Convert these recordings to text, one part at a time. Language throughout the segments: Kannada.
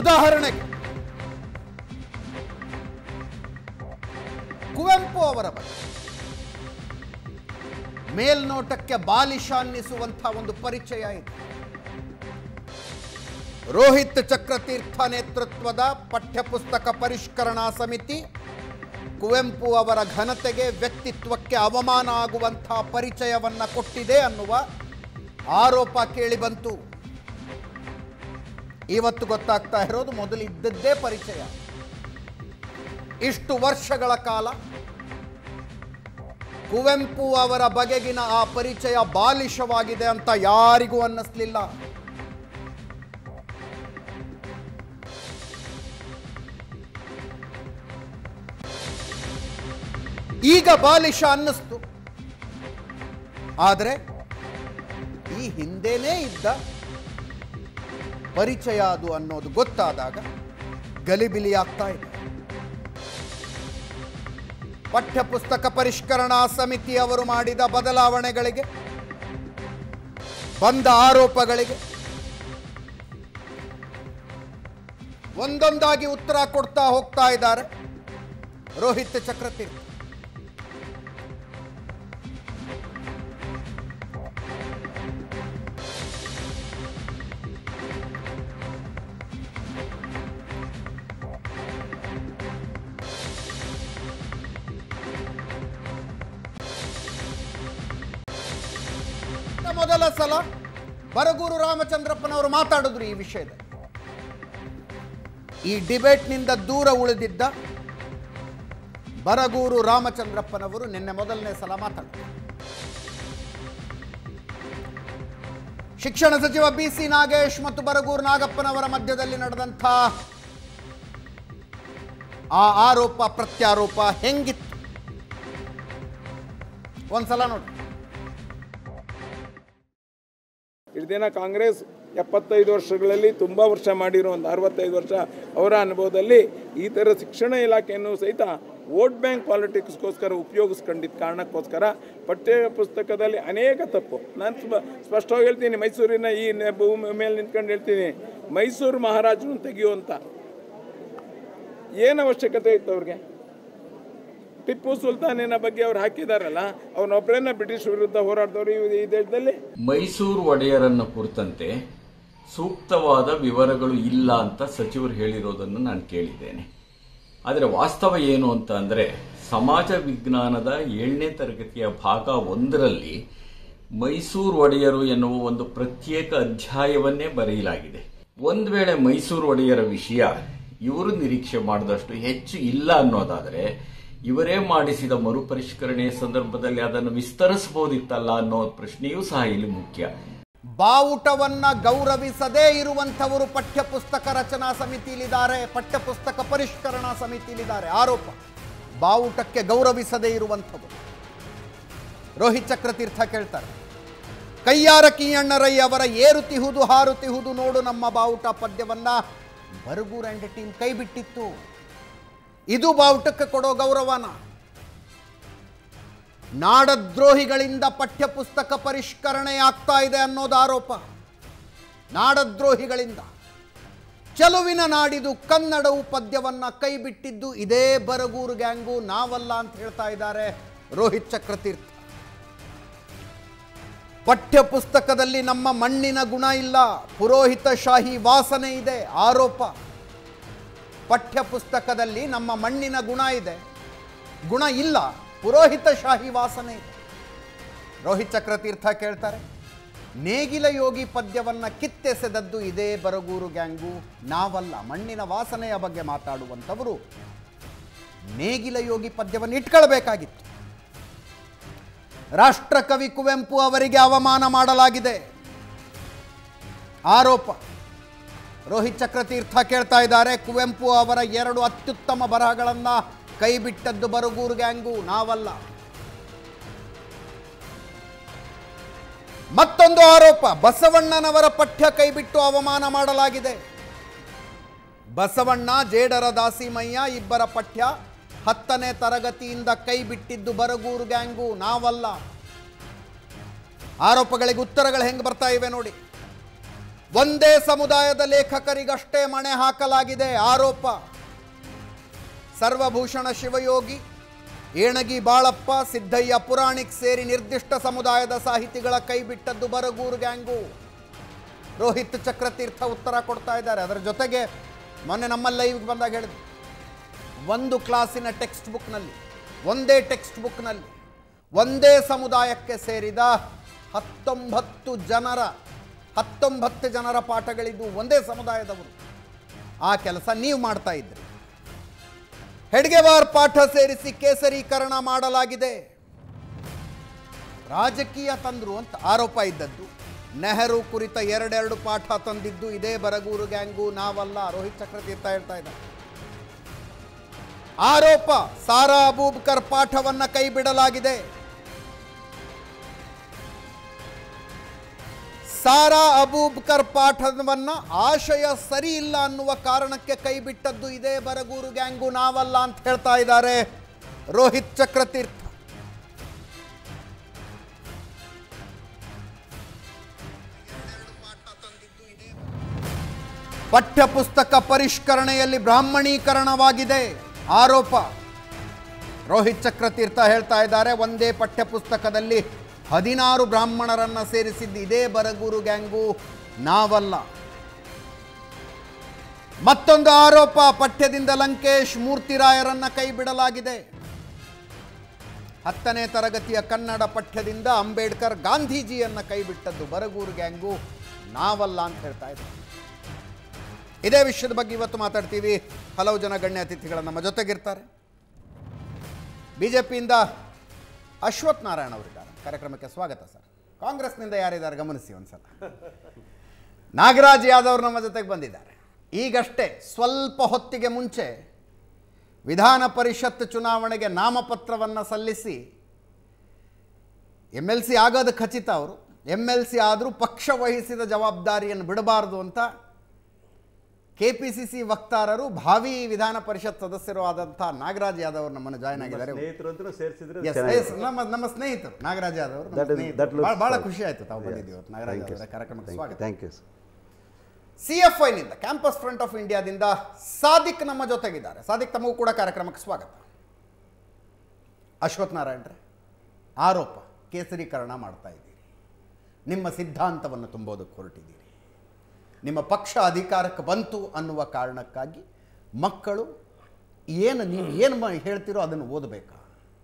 ಉದಾಹರಣೆಗೆ ಕುವೆಂಪು ಅವರ ಬಗ್ಗೆ ಮೇಲ್ನೋಟಕ್ಕೆ ಬಾಲಿಶ ಅನ್ನಿಸುವಂಥ ಒಂದು ಪರಿಚಯ ಇದೆ ರೋಹಿತ್ ಚಕ್ರತೀರ್ಥ ನೇತೃತ್ವದ ಪಠ್ಯಪುಸ್ತಕ ಪರಿಷ್ಕರಣಾ ಸಮಿತಿ ಕುವೆಂಪು ಅವರ ಘನತೆಗೆ ವ್ಯಕ್ತಿತ್ವಕ್ಕೆ ಅವಮಾನ ಆಗುವಂಥ ಪರಿಚಯವನ್ನ ಕೊಟ್ಟಿದೆ ಅನ್ನುವ ಆರೋಪ ಕೇಳಿಬಂತು ಇವತ್ತು ಗೊತ್ತಾಗ್ತಾ ಇರೋದು ಮೊದಲು ಇದ್ದದ್ದೇ ಪರಿಚಯ ಇಷ್ಟು ವರ್ಷಗಳ ಕಾಲ ಕುವೆಂಪು ಅವರ ಬಗೆಗಿನ ಆ ಪರಿಚಯ ಬಾಲಿಶವಾಗಿದೆ ಅಂತ ಯಾರಿಗೂ ಅನ್ನಿಸ್ಲಿಲ್ಲ ಈಗ ಬಾಲಿಶ ಅನ್ನಿಸ್ತು ಆದರೆ ಈ ಹಿಂದೆನೇ ಇದ್ದ ಪರಿಚಯ ಅದು ಅನ್ನೋದು ಗೊತ್ತಾದಾಗ ಗಲಿಬಿಲಿ ಆಗ್ತಾ ಇದೆ ಪಠ್ಯಪುಸ್ತಕ ಪರಿಷ್ಕರಣಾ ಸಮಿತಿ ಅವರು ಮಾಡಿದ ಬದಲಾವಣೆಗಳಿಗೆ ಬಂದ ಆರೋಪಗಳಿಗೆ ಒಂದೊಂದಾಗಿ ಉತ್ತರ ಕೊಡ್ತಾ ಹೋಗ್ತಾ ಇದ್ದಾರೆ ರೋಹಿತ್ ಚಕ್ರತೀರ್ಥ ಮೊದಲ ಸಲ ಬರಗೂರು ರಾಮಚಂದ್ರಪ್ಪನವರು ಮಾತಾಡಿದ್ರು ಈ ವಿಷಯದಲ್ಲಿ ಈ ಡಿಬೇಟ್ನಿಂದ ದೂರ ಉಳಿದಿದ್ದ ಬರಗೂರು ರಾಮಚಂದ್ರಪ್ಪನವರು ನಿನ್ನೆ ಮೊದಲನೇ ಸಲ ಮಾತಾಡಿದ್ರು ಶಿಕ್ಷಣ ಸಚಿವ ಬಿ ಸಿ ನಾಗೇಶ್ ಮತ್ತು ಬರಗೂರು ನಾಗಪ್ಪನವರ ಮಧ್ಯದಲ್ಲಿ ನಡೆದಂಥ ಆ ಆರೋಪ ಪ್ರತ್ಯಾರೋಪ ಹೆಂಗಿತ್ತು ಒಂದ್ಸಲ ನೋಡಿ ಇಷ್ಟು ದಿನ ಕಾಂಗ್ರೆಸ್ ಎಪ್ಪತ್ತೈದು ವರ್ಷಗಳಲ್ಲಿ ತುಂಬ ವರ್ಷ ಮಾಡಿರೋ ಒಂದು ಅರವತ್ತೈದು ವರ್ಷ ಅವರ ಅನುಭವದಲ್ಲಿ ಈ ಥರ ಶಿಕ್ಷಣ ಇಲಾಖೆಯನ್ನು ಸಹಿತ ವೋಟ್ ಬ್ಯಾಂಕ್ ಪಾಲಿಟಿಕ್ಸ್ಗೋಸ್ಕರ ಉಪಯೋಗಿಸ್ಕೊಂಡಿದ್ದ ಕಾರಣಕ್ಕೋಸ್ಕರ ಪಠ್ಯ ಪುಸ್ತಕದಲ್ಲಿ ಅನೇಕ ತಪ್ಪು ನಾನು ಸ್ಪ ಸ್ಪಷ್ಟವಾಗಿ ಹೇಳ್ತೀನಿ ಮೈಸೂರಿನ ಈ ನೆ- ಭೂಮಿ ಮೇಲೆ ನಿಂತ್ಕೊಂಡು ಹೇಳ್ತೀನಿ ಮೈಸೂರು ಮಹಾರಾಜರನ್ನು ತೆಗೆಯುವಂಥ ಏನು ಅವಶ್ಯಕತೆ ಇತ್ತು ಅವ್ರಿಗೆ ಟಿಪ್ಪು ಸುಲ್ತಾನಿನ ಬಗ್ಗೆ ಅವ್ರು ಹಾಕಿದಾರಲ್ಲ ಅವನೊಬ್ಬರನ್ನ ಬ್ರಿಟಿಷ್ ವಿರುದ್ಧ ಹೋರಾಡಿದವರು ಈ ಈ ದೇಶದಲ್ಲಿ ಮೈಸೂರು ಒಡೆಯರನ್ನ ಕುರಿತಂತೆ ಸೂಕ್ತವಾದ ವಿವರಗಳು ಇಲ್ಲ ಅಂತ ಸಚಿವರು ಹೇಳಿರೋದನ್ನು ನಾನು ಕೇಳಿದ್ದೇನೆ ಆದರೆ ವಾಸ್ತವ ಏನು ಅಂತ ಅಂದ್ರೆ ಸಮಾಜ ವಿಜ್ಞಾನದ ಏಳನೇ ತರಗತಿಯ ಭಾಗ ಒಂದರಲ್ಲಿ ಮೈಸೂರು ಒಡೆಯರು ಎನ್ನುವ ಒಂದು ಪ್ರತ್ಯೇಕ ಅಧ್ಯಾಯವನ್ನೇ ಬರೆಯಲಾಗಿದೆ ಒಂದು ವೇಳೆ ಮೈಸೂರು ಒಡೆಯರ ವಿಷಯ ಇವರು ನಿರೀಕ್ಷೆ ಮಾಡಿದಷ್ಟು ಹೆಚ್ಚು ಇಲ್ಲ ಅನ್ನೋದಾದರೆ ಇವರೇ ಮಾಡಿಸಿದ ಮರುಪರಿಷ್ಕರಣೆಯ ಸಂದರ್ಭದಲ್ಲಿ ಅದನ್ನು ವಿಸ್ತರಿಸಬಹುದಿತ್ತಲ್ಲ ಅನ್ನೋ ಪ್ರಶ್ನೆಯೂ ಸಹ ಇಲ್ಲಿ ಮುಖ್ಯ ಬಾವುಟವನ್ನ ಗೌರವಿಸದೇ ಇರುವಂಥವರು ಪಠ್ಯಪುಸ್ತಕ ರಚನಾ ಸಮಿತಿಯಲ್ಲಿದ್ದಾರೆ ಪಠ್ಯಪುಸ್ತಕ ಪರಿಷ್ಕರಣಾ ಸಮಿತಿಯಲ್ಲಿದ್ದಾರೆ ಆರೋಪ ಬಾವುಟಕ್ಕೆ ಗೌರವಿಸದೇ ಇರುವಂಥವರು ರೋಹಿತ್ ಚಕ್ರತೀರ್ಥ ಕೇಳ್ತಾರೆ ಕೈಯಾರ ಕಿಯಣ್ಣರೈ ಅವರ ಏರುತಿಹುದು ಹಾರುತಿಹುದು ನೋಡು ನಮ್ಮ ಬಾವುಟ ಪದ್ಯವನ್ನ ಬರಗೂರ್ ಅಂಡ್ ಟೀಮ್ ಕೈ ಬಿಟ್ಟಿತ್ತು ಇದು ಬಾವುಟಕ್ಕೆ ಕೊಡೋ ಗೌರವನ ನಾಡದ್ರೋಹಿಗಳಿಂದ ಪಠ್ಯಪುಸ್ತಕ ಪರಿಷ್ಕರಣೆ ಆಗ್ತಾ ಇದೆ ಅನ್ನೋದು ಆರೋಪ ನಾಡದ್ರೋಹಿಗಳಿಂದ ಚೆಲುವಿನ ನಾಡಿದು ಕನ್ನಡವು ಪದ್ಯವನ್ನ ಕೈ ಬಿಟ್ಟಿದ್ದು ಇದೇ ಬರಗೂರು ಗ್ಯಾಂಗು ನಾವಲ್ಲ ಅಂತ ಹೇಳ್ತಾ ಇದ್ದಾರೆ ರೋಹಿತ್ ಚಕ್ರತೀರ್ಥ ಪಠ್ಯ ಪುಸ್ತಕದಲ್ಲಿ ನಮ್ಮ ಮಣ್ಣಿನ ಗುಣ ಇಲ್ಲ ಪುರೋಹಿತ ಶಾಹಿ ವಾಸನೆ ಇದೆ ಆರೋಪ ಪಠ್ಯ ಪುಸ್ತಕದಲ್ಲಿ ನಮ್ಮ ಮಣ್ಣಿನ ಗುಣ ಇದೆ ಗುಣ ಇಲ್ಲ ಪುರೋಹಿತ ಶಾಹಿ ವಾಸನೆ ಇದೆ ರೋಹಿತ್ ಚಕ್ರತೀರ್ಥ ಕೇಳ್ತಾರೆ ನೇಗಿಲ ಯೋಗಿ ಪದ್ಯವನ್ನ ಕಿತ್ತೆಸೆದದ್ದು ಇದೇ ಬರಗೂರು ಗ್ಯಾಂಗು ನಾವಲ್ಲ ಮಣ್ಣಿನ ವಾಸನೆಯ ಬಗ್ಗೆ ಮಾತಾಡುವಂಥವರು ನೇಗಿಲ ಯೋಗಿ ಪದ್ಯವನ್ನು ಇಟ್ಕೊಳ್ಬೇಕಾಗಿತ್ತು ರಾಷ್ಟ್ರಕವಿ ಕುವೆಂಪು ಅವರಿಗೆ ಅವಮಾನ ಮಾಡಲಾಗಿದೆ ಆರೋಪ ರೋಹಿತ್ ಚಕ್ರತೀರ್ಥ ಕೇಳ್ತಾ ಇದ್ದಾರೆ ಕುವೆಂಪು ಅವರ ಎರಡು ಅತ್ಯುತ್ತಮ ಬರಹಗಳನ್ನು ಕೈಬಿಟ್ಟದ್ದು ಬರಗೂರು ಗ್ಯಾಂಗು ನಾವಲ್ಲ ಮತ್ತೊಂದು ಆರೋಪ ಬಸವಣ್ಣನವರ ಪಠ್ಯ ಕೈಬಿಟ್ಟು ಅವಮಾನ ಮಾಡಲಾಗಿದೆ ಬಸವಣ್ಣ ಜೇಡರ ದಾಸಿಮಯ್ಯ ಇಬ್ಬರ ಪಠ್ಯ ಹತ್ತನೇ ತರಗತಿಯಿಂದ ಕೈ ಬಿಟ್ಟಿದ್ದು ಬರಗೂರು ಗ್ಯಾಂಗು ನಾವಲ್ಲ ಆರೋಪಗಳಿಗೆ ಉತ್ತರಗಳು ಹೆಂಗೆ ಬರ್ತಾ ಇವೆ ನೋಡಿ ಒಂದೇ ಸಮುದಾಯದ ಲೇಖಕರಿಗಷ್ಟೇ ಮಣೆ ಹಾಕಲಾಗಿದೆ ಆರೋಪ ಸರ್ವಭೂಷಣ ಶಿವಯೋಗಿ ಏಣಗಿ ಬಾಳಪ್ಪ ಸಿದ್ದಯ್ಯ ಪುರಾಣಿಕ್ ಸೇರಿ ನಿರ್ದಿಷ್ಟ ಸಮುದಾಯದ ಸಾಹಿತಿಗಳ ಕೈ ಬಿಟ್ಟದ್ದು ಬರಗೂರು ಗ್ಯಾಂಗು ರೋಹಿತ್ ಚಕ್ರತೀರ್ಥ ಉತ್ತರ ಕೊಡ್ತಾ ಇದ್ದಾರೆ ಅದರ ಜೊತೆಗೆ ಮೊನ್ನೆ ನಮ್ಮ ಲೈವ್ಗೆ ಬಂದಾಗ ಹೇಳಿದ್ರು ಒಂದು ಕ್ಲಾಸಿನ ಟೆಕ್ಸ್ಟ್ ಬುಕ್ನಲ್ಲಿ ಒಂದೇ ಟೆಕ್ಸ್ಟ್ ಬುಕ್ನಲ್ಲಿ ಒಂದೇ ಸಮುದಾಯಕ್ಕೆ ಸೇರಿದ ಹತ್ತೊಂಬತ್ತು ಜನರ ಹತ್ತೊಂಬತ್ತು ಜನರ ಪಾಠಗಳಿದ್ದು ಒಂದೇ ಸಮುದಾಯದವರು ಆ ಕೆಲಸ ನೀವು ಮಾಡ್ತಾ ಇದ್ರಿ ಹೆಡ್ಗೆವಾರ್ ಪಾಠ ಸೇರಿಸಿ ಕೇಸರೀಕರಣ ಮಾಡಲಾಗಿದೆ ರಾಜಕೀಯ ತಂದ್ರು ಅಂತ ಆರೋಪ ಇದ್ದದ್ದು ನೆಹರು ಕುರಿತ ಎರಡೆರಡು ಪಾಠ ತಂದಿದ್ದು ಇದೇ ಬರಗೂರು ಗ್ಯಾಂಗು ನಾವಲ್ಲ ರೋಹಿತ್ ಚಕ್ರತೀರ್ಥ ಹೇಳ್ತಾ ಇದ್ದಾರೆ ಆರೋಪ ಸಾರಾ ಅಬೂಬ್ಕರ್ ಪಾಠವನ್ನ ಕೈ ಬಿಡಲಾಗಿದೆ ಸಾರಾ ಅಬೂಬ್ಕರ್ ಪಾಠವನ್ನ ಆಶಯ ಸರಿ ಇಲ್ಲ ಅನ್ನುವ ಕಾರಣಕ್ಕೆ ಕೈ ಬಿಟ್ಟದ್ದು ಇದೇ ಬರಗೂರು ಗ್ಯಾಂಗು ನಾವಲ್ಲ ಅಂತ ಹೇಳ್ತಾ ಇದ್ದಾರೆ ರೋಹಿತ್ ಚಕ್ರತೀರ್ಥ ಪಠ್ಯಪುಸ್ತಕ ಪರಿಷ್ಕರಣೆಯಲ್ಲಿ ಬ್ರಾಹ್ಮಣೀಕರಣವಾಗಿದೆ ಆರೋಪ ರೋಹಿತ್ ಚಕ್ರತೀರ್ಥ ಹೇಳ್ತಾ ಇದ್ದಾರೆ ಒಂದೇ ಪಠ್ಯಪುಸ್ತಕದಲ್ಲಿ ಹದಿನಾರು ಬ್ರಾಹ್ಮಣರನ್ನ ಸೇರಿಸಿದ್ದು ಇದೇ ಬರಗೂರು ಗ್ಯಾಂಗು ನಾವಲ್ಲ ಮತ್ತೊಂದು ಆರೋಪ ಪಠ್ಯದಿಂದ ಲಂಕೇಶ್ ಮೂರ್ತಿರಾಯರನ್ನ ಕೈ ಬಿಡಲಾಗಿದೆ ಹತ್ತನೇ ತರಗತಿಯ ಕನ್ನಡ ಪಠ್ಯದಿಂದ ಅಂಬೇಡ್ಕರ್ ಗಾಂಧೀಜಿಯನ್ನ ಕೈ ಬಿಟ್ಟದ್ದು ಬರಗೂರು ಗ್ಯಾಂಗು ನಾವಲ್ಲ ಅಂತ ಹೇಳ್ತಾ ಇದ್ದಾರೆ ಇದೇ ವಿಷಯದ ಬಗ್ಗೆ ಇವತ್ತು ಮಾತಾಡ್ತೀವಿ ಹಲವು ಜನ ಗಣ್ಯ ಅತಿಥಿಗಳು ನಮ್ಮ ಜೊತೆಗಿರ್ತಾರೆ ಬಿಜೆಪಿಯಿಂದ ಅಶ್ವಥ್ ನಾರಾಯಣ ಅವರಿದ್ದಾರೆ ಕಾರ್ಯಕ್ರಮಕ್ಕೆ ಸ್ವಾಗತ ಸರ್ ಕಾಂಗ್ರೆಸ್ನಿಂದ ಯಾರಿದ್ದಾರೆ ಗಮನಿಸಿ ಒಂದ್ಸಲ ನಾಗರಾಜ್ ಯಾದವ್ ನಮ್ಮ ಜೊತೆಗೆ ಬಂದಿದ್ದಾರೆ ಈಗಷ್ಟೇ ಸ್ವಲ್ಪ ಹೊತ್ತಿಗೆ ಮುಂಚೆ ವಿಧಾನ ಪರಿಷತ್ ಚುನಾವಣೆಗೆ ನಾಮಪತ್ರವನ್ನು ಸಲ್ಲಿಸಿ ಎಮ್ ಎಲ್ ಸಿ ಆಗೋದು ಖಚಿತ ಅವರು ಎಮ್ ಎಲ್ ಸಿ ಆದರೂ ಪಕ್ಷ ವಹಿಸಿದ ಜವಾಬ್ದಾರಿಯನ್ನು ಬಿಡಬಾರ್ದು ಅಂತ ಕೆ ಪಿ ಸಿ ಸಿ ವಕ್ತಾರರು ಭಾವಿ ವಿಧಾನ ಪರಿಷತ್ ಸದಸ್ಯರು ಆದಂಥ ನಾಗರಾಜ್ ಯಾದವ್ ಅವರು ನಮ್ಮನ್ನು ಜಾಯ್ನ್ ಆಗಿದ್ದಾರೆ ಸ್ನೇಹಿತರು ಅಂತ ಸೇರಿಸಿದ್ರೆ Yes, yes, ನಮ್ಮ ನಮ್ಮ ಸ್ನೇಹಿತರು ನಾಗರಾಜ್ ಯಾದವ್ ಅವರು ನಮ್ಮ That is- ಸ್ನೇಹಿತರು. that looks ಭಾಳ- ಭಾಳ fine. ಖುಷಿ ಆಯ್ತು ತಾವು ಬಂದಿದ್ದೀವಿ ಇವತ್ತು ನಾಗರಾಜ್ ಅವರ ಕಾರ್ಯಕ್ರಮಕ್ಕೆ ಸ್ವಾಗತ ಥ್ಯಾಂಕ್ ಯು ಸಿ ಎಫ್ ಐನಿಂದ ಕ್ಯಾಂಪಸ್ ಫ್ರಂಟ್ ಆಫ್ ಇಂಡಿಯಾದಿಂದ ಸಾದಿಕ್ ನಮ್ಮ ಜೊತೆಗಿದ್ದಾರೆ ಸಾದಿಕ್ ತಮಗೂ ಕೂಡ ಕಾರ್ಯಕ್ರಮಕ್ಕೆ ಸ್ವಾಗತ ಅಶ್ವಥ್ ನಾರಾಯಣ್ರೆ ಆರೋಪ ಕೇಸರೀಕರಣ ಮಾಡ್ತಾ ಇದ್ದೀರಿ ನಿಮ್ಮ ಸಿದ್ಧಾಂತವನ್ನು ತುಂಬೋದಕ್ಕೆ ಹೊರಟಿದ್ದೀರಿ ನಿಮ್ಮ ಪಕ್ಷ ಅಧಿಕಾರಕ್ಕೆ ಬಂತು ಅನ್ನುವ ಕಾರಣಕ್ಕಾಗಿ ಮಕ್ಕಳು ಏನು ನೀವು ಏನು ಮ- ಹೇಳ್ತೀರೋ ಅದನ್ನು ಓದಬೇಕಾ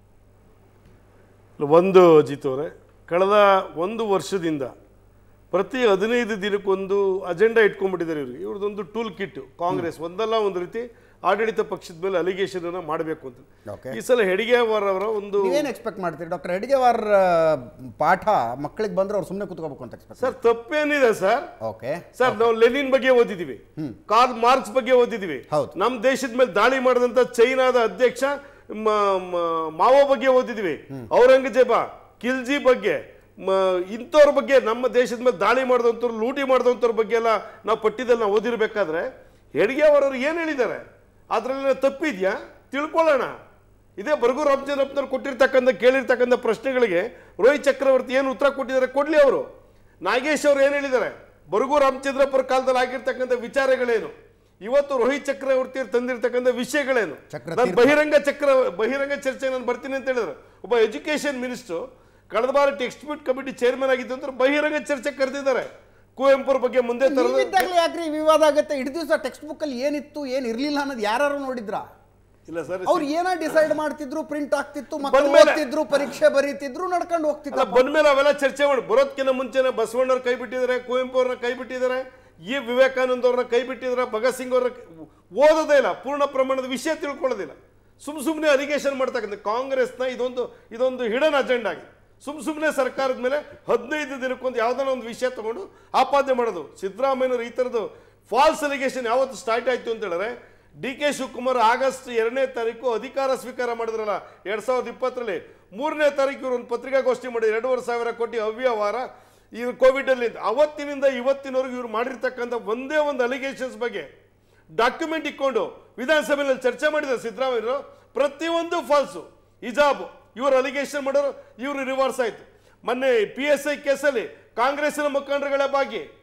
ಒಂದು ಅಜಿತ್ ಅವರೇ ಕಳೆದ ಒಂದು ವರ್ಷದಿಂದ ಪ್ರತಿ ಹದಿನೈದು ದಿನಕ್ಕೊಂದು ಅಜೆಂಡಾ ಇಟ್ಕೊಂಡ್ಬಿಟ್ಟಿದ್ದಾರೆ ಇವರು ಇವ್ರದ್ದೊಂದು ಟೂಲ್ ಕಿಟ್ ಕಾಂಗ್ರೆಸ್ ಒಂದಲ್ಲ ಒಂದು ರೀತಿ ಆಡಳಿತ ಪಕ್ಷದ ಮೇಲೆ ಅಲಿಗೇಷನ್ ಅನ್ನ ಮಾಡಬೇಕು ಅಂತ Okay. ಈ ಸಲ ಹೆಡಿಗೇವಾರ್ ಅವರ ಒಂದು ನೀವೇನು ಎಕ್ಸ್ಪೆಕ್ಟ್ ಮಾಡ್ತೀರಿ ಡಾಕ್ಟರ್ ಹೆಡ್ಗೇವಾರ್ ಆ, ಪಾಠ ಮಕ್ಕಳಿಗೆ ಬಂದ್ರೆ ಅವ್ರು ಸುಮ್ಮನೆ ಕೂತ್ಕೋಬೇಕು ಅಂತ ಎಕ್ಸ್ಪೆಕ್ಟ್ ಸರ್ ತಪ್ಪೇನಿದೆ ಸರ್ ಓಕೆ ಸರ್ ನಾವು ಲೆನಿನ್ ಬಗ್ಗೆ ಓದಿದೀವಿ ಕಾರ್ಲ್ ಮಾರ್ಕ್ಸ್ ಬಗ್ಗೆ ಓದಿದೀವಿ ಹೌದು. ನಮ್ಮ ದೇಶದ ಮೇಲೆ ದಾಳಿ ಮಾಡಿದಂತ ಚೈನಾದ ಅಧ್ಯಕ್ಷ ಮ- ಮ- ಮಾವೋ ಬಗ್ಗೆ ಓದಿದೀವಿ ಔರಂಗಜೇಬ ಕಿಲ್ಜಿ ಬಗ್ಗೆ ಮ- ಇಂಥವ್ರ ಬಗ್ಗೆ ನಮ್ಮ ದೇಶದ ಮೇಲೆ ದಾಳಿ ಮಾಡಿದಂಥವ್ರು ಲೂಟಿ ಮಾಡಿದಂಥವ್ರ ಬಗ್ಗೆ ಎಲ್ಲ ನಾವು ಪಟ್ಟಿದಲ್ಲಿ ನಾವು ಓದಿರ್ಬೇಕಾದ್ರೆ ಹೆಡ್ಗೆ ಅವರವ್ರು ಏನು ಹೇಳಿದ್ದಾರೆ ಅದರಲ್ಲಿ ತಪ್ಪಿದ್ಯಾ ತಿಳ್ಕೊಳ್ಳೋಣ ಇದೇ ಬರಗು ರಾಮಚಂದ್ರಪ್ಪನವ್ರು ಕೊಟ್ಟಿರ್ತಕ್ಕಂಥ ಕೇಳಿರ್ತಕ್ಕಂಥ ಪ್ರಶ್ನೆಗಳಿಗೆ ರೋಹಿತ್ ಚಕ್ರವರ್ತಿ ಏನು ಉತ್ತರ ಕೊಟ್ಟಿದ್ದಾರೆ ಕೊಡ್ಲಿ ಅವರು ನಾಗೇಶ್ ಅವರು ಏನು ಹೇಳಿದ್ದಾರೆ ಬರಗು ರಾಮಚಂದ್ರಪ್ಪರ ಕಾಲದಲ್ಲಿ ಆಗಿರ್ತಕ್ಕಂಥ ವಿಚಾರಗಳೇನು ಇವತ್ತು ರೋಹಿತ್ ಚಕ್ರವರ್ತಿ ತಂದಿರ್ತಕ್ಕಂಥ ವಿಷಯಗಳೇನು ಚಕ್ರತೀರ್ಥ. ನಾನು ಬಹಿರಂಗ ಚಕ್ರ ಬಹಿರಂಗ ಚರ್ಚೆ ನಾನು ಬರ್ತೀನಿ ಅಂತ ಹೇಳಿದ್ರು ಒಬ್ಬ ಎಜುಕೇಶನ್ ಮಿನಿಸ್ಟರ್ ಕಳೆದ ಬಾರಿ ಟೆಕ್ಸ್ಟ್ ಬುಕ್ ಕಮಿಟಿ ಚೇರ್ಮನ್ ಆಗಿದ್ದು ಅಂದ್ರೆ ಬಹಿರಂಗ ಚರ್ಚೆ ಕರೆದಿದ್ದಾರೆ ಕುವೆಂಪುರ ಬಗ್ಗೆ ಮುಂದೆ ತರದ ನೀವಿದ್ದಾಗಲೇ ಯಾಕ್ರಿ ವಿವಾದ ಆಗುತ್ತೆ ಇಡೀ ದಿವಸ ಟೆಕ್ಸ್ಟ್ ಬುಕ್ ಅಲ್ಲಿ ಏನಿತ್ತು ಏನ್ ಇರ್ಲಿಲ್ಲ ಅನ್ನೋದು ಯಾರು ನೋಡಿದ್ರ ಇಲ್ಲ ಸರ್ ಅವ್ರು ಏನೋ ಡಿಸೈಡ್ ಮಾಡ್ತಿದ್ರು ಪ್ರಿಂಟ್ ಆಗ್ತಿತ್ತು ಮಕ್ಕಳು ಬಂದ್ಮೇಲೆ- ಓದ್ತಿದ್ರು ಪರೀಕ್ಷೆ ಬರೀತಿದ್ರು ನಡ್ಕೊಂಡು ಅಲ್ಲ ಹೋಗ್ತಿದ್ರು ಬಂದ್ಮೇಲೆ ಅವೆಲ್ಲ ಚರ್ಚೆ ಮಾಡಿ ಬರೋದ್ಕಿಂತ ಮುಂಚೆನೆ ಬಸವಣ್ಣವ್ರ ಕೈ ಬಿಟ್ಟಿದ್ದಾರೆ ಕುವೆಂಪು ಅವ್ರನ್ನ ಕೈ ಬಿಟ್ಟಿದ್ದಾರೆ ಈ ವಿವೇಕಾನಂದ ಅವ್ರನ್ನ ಕೈ ಬಿಟ್ಟಿದ್ದಾರೆ ಭಗತ್ ಸಿಂಗ್ ಅವ್ರನ್ನ ಕೈ- ಓದೋದೇ ಇಲ್ಲ ಪೂರ್ಣ ಪ್ರಮಾಣದ ವಿಷಯ ತಿಳ್ಕೊಳ್ಳೋದಿಲ್ಲ ಸುಮ್ ಸುಮ್ಮನೆ ಅಲಿಗೇಷನ್ ಮಾಡ್ತಕ್ಕಂಥ ಕಾಂಗ್ರೆಸ್ನ ಇದೊಂದು ಇದೊಂದು ಹಿಡನ್ ಅಜೆಂಡಾ ಆಗಿದೆ ಸುಮ್ ಸುಮ್ಮನೆ ಸರ್ಕಾರದ ಮೇಲೆ ಹದಿನೈದು ದಿನಕ್ಕೊಂದು ಯಾವ್ದಾರ ಒಂದು ವಿಷಯ ತಗೊಂಡು ಆಪಾದನೆ ಮಾಡೋದು ಸಿದ್ದರಾಮಯ್ಯನವರು ಈ ಥರದ್ದು ಫಾಲ್ಸ್ ಅಲಿಗೇಷನ್ ಯಾವತ್ತು ಸ್ಟಾರ್ಟ್ ಆಯ್ತು ಅಂತ ಹೇಳಿದ್ರೆ ಡಿ ಕೆ ಶಿವಕುಮಾರ್ ಆಗಸ್ಟ್ ಎರಡನೇ ತಾರೀಕು ಅಧಿಕಾರ ಸ್ವೀಕಾರ ಮಾಡಿದ್ರಲ್ಲ ಎರಡ್ ಸಾವಿರದ ಇಪ್ಪತ್ತರಲ್ಲಿ ಮೂರನೇ ತಾರೀಕು ಇವರು ಒಂದು ಪತ್ರಿಕಾಗೋಷ್ಠಿ ಮಾಡಿ ಎರಡೂವರೆ ಸಾವಿರ ಕೋಟಿ ಅವ್ಯವಹಾರ ಈ ಕೋವಿಡ್ ಅಲ್ಲಿ ಅವತ್ತಿನಿಂದ ಇವತ್ತಿನವರೆಗೂ ಇವ್ರು ಮಾಡಿರ್ತಕ್ಕಂಥ ಒಂದೇ ಒಂದು ಅಲಿಗೇಷನ್ಸ್ ಬಗ್ಗೆ ಡಾಕ್ಯುಮೆಂಟ್ ಇಟ್ಕೊಂಡು ವಿಧಾನಸಭೆಯಲ್ಲಿ ಚರ್ಚೆ ಮಾಡಿದ್ದಾರೆ ಸಿದ್ದರಾಮಯ್ಯರು ಪ್ರತಿಯೊಂದು ಫಾಲ್ಸು ಹಿಜಾಬ್ ಇವರು ಅಲಿಗೇಷನ್ ಮಾಡೋರು ಇವರು ರಿವರ್ಸ್ ಆಯ್ತು ಮೊನ್ನೆ ಪಿ ಎಸ್ ಐ ಕೇಸಲ್ಲಿ ಕಾಂಗ್ರೆಸ್ಸಿನ ಮುಖಂಡರುಗಳೇ ಭಾಗಿ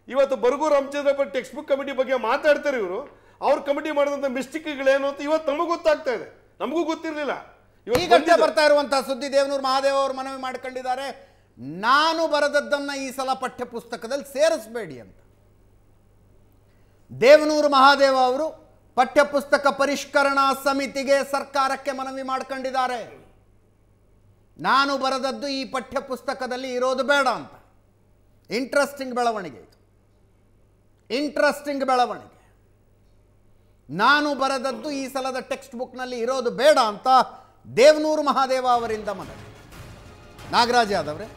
ಇವತ್ತು ಬರಗು ರಾಮಚಂದ್ರಪ್ಪ ಟೆಕ್ಸ್ಟ್ ಬುಕ್ ಕಮಿಟಿ ಬಗ್ಗೆ ಮಾತಾಡ್ತಾರೆ ಇವರು ಅವ್ರ ಕಮಿಟಿ ಮಾಡಿದಂಥ ಮಿಸ್ಟೇಕ್ಗಳೇನು ಅಂತ ಇವತ್ತು ನಮಗೂ ಗೊತ್ತಾಗ್ತಾ ಇದೆ ನಮಗೂ ಗೊತ್ತಿರಲಿಲ್ಲ ಈಗಷ್ಟೇ ಬರ್ತಾ ಇರುವಂತಹ ಸುದ್ದಿ ದೇವನೂರು ಮಹಾದೇವ ಅವರು ಮನವಿ ಮಾಡ್ಕೊಂಡಿದ್ದಾರೆ ನಾನು ಬರೆದದ್ದನ್ನ ಈ ಸಲ ಪಠ್ಯ ಪುಸ್ತಕದಲ್ಲಿ ಸೇರಿಸಬೇಡಿ ಅಂತ ದೇವನೂರು ಮಹಾದೇವ ಅವರು ಪಠ್ಯಪುಸ್ತಕ ಪರಿಷ್ಕರಣಾ ಸಮಿತಿಗೆ ಸರ್ಕಾರಕ್ಕೆ ಮನವಿ ಮಾಡ್ಕೊಂಡಿದ್ದಾರೆ ನಾನು ಬರೆದದ್ದು ಈ ಪಠ್ಯ ಪುಸ್ತಕದಲ್ಲಿ ಇರೋದು ಬೇಡ ಅಂತ ಇಂಟ್ರೆಸ್ಟಿಂಗ್ ಬೆಳವಣಿಗೆ ಇದು ಇಂಟ್ರೆಸ್ಟಿಂಗ್ ಬೆಳವಣಿಗೆ ನಾನು ಬರೆದದ್ದು ಈ ಸಲದ ಟೆಕ್ಸ್ಟ್ ಬುಕ್ನಲ್ಲಿ ಇರೋದು ಬೇಡ ಅಂತ ದೇವನೂರು ಮಹಾದೇವ ಅವರಿಂದ ಮನವಿ ನಾಗರಾಜ್ ಯಾದವ್ರೆ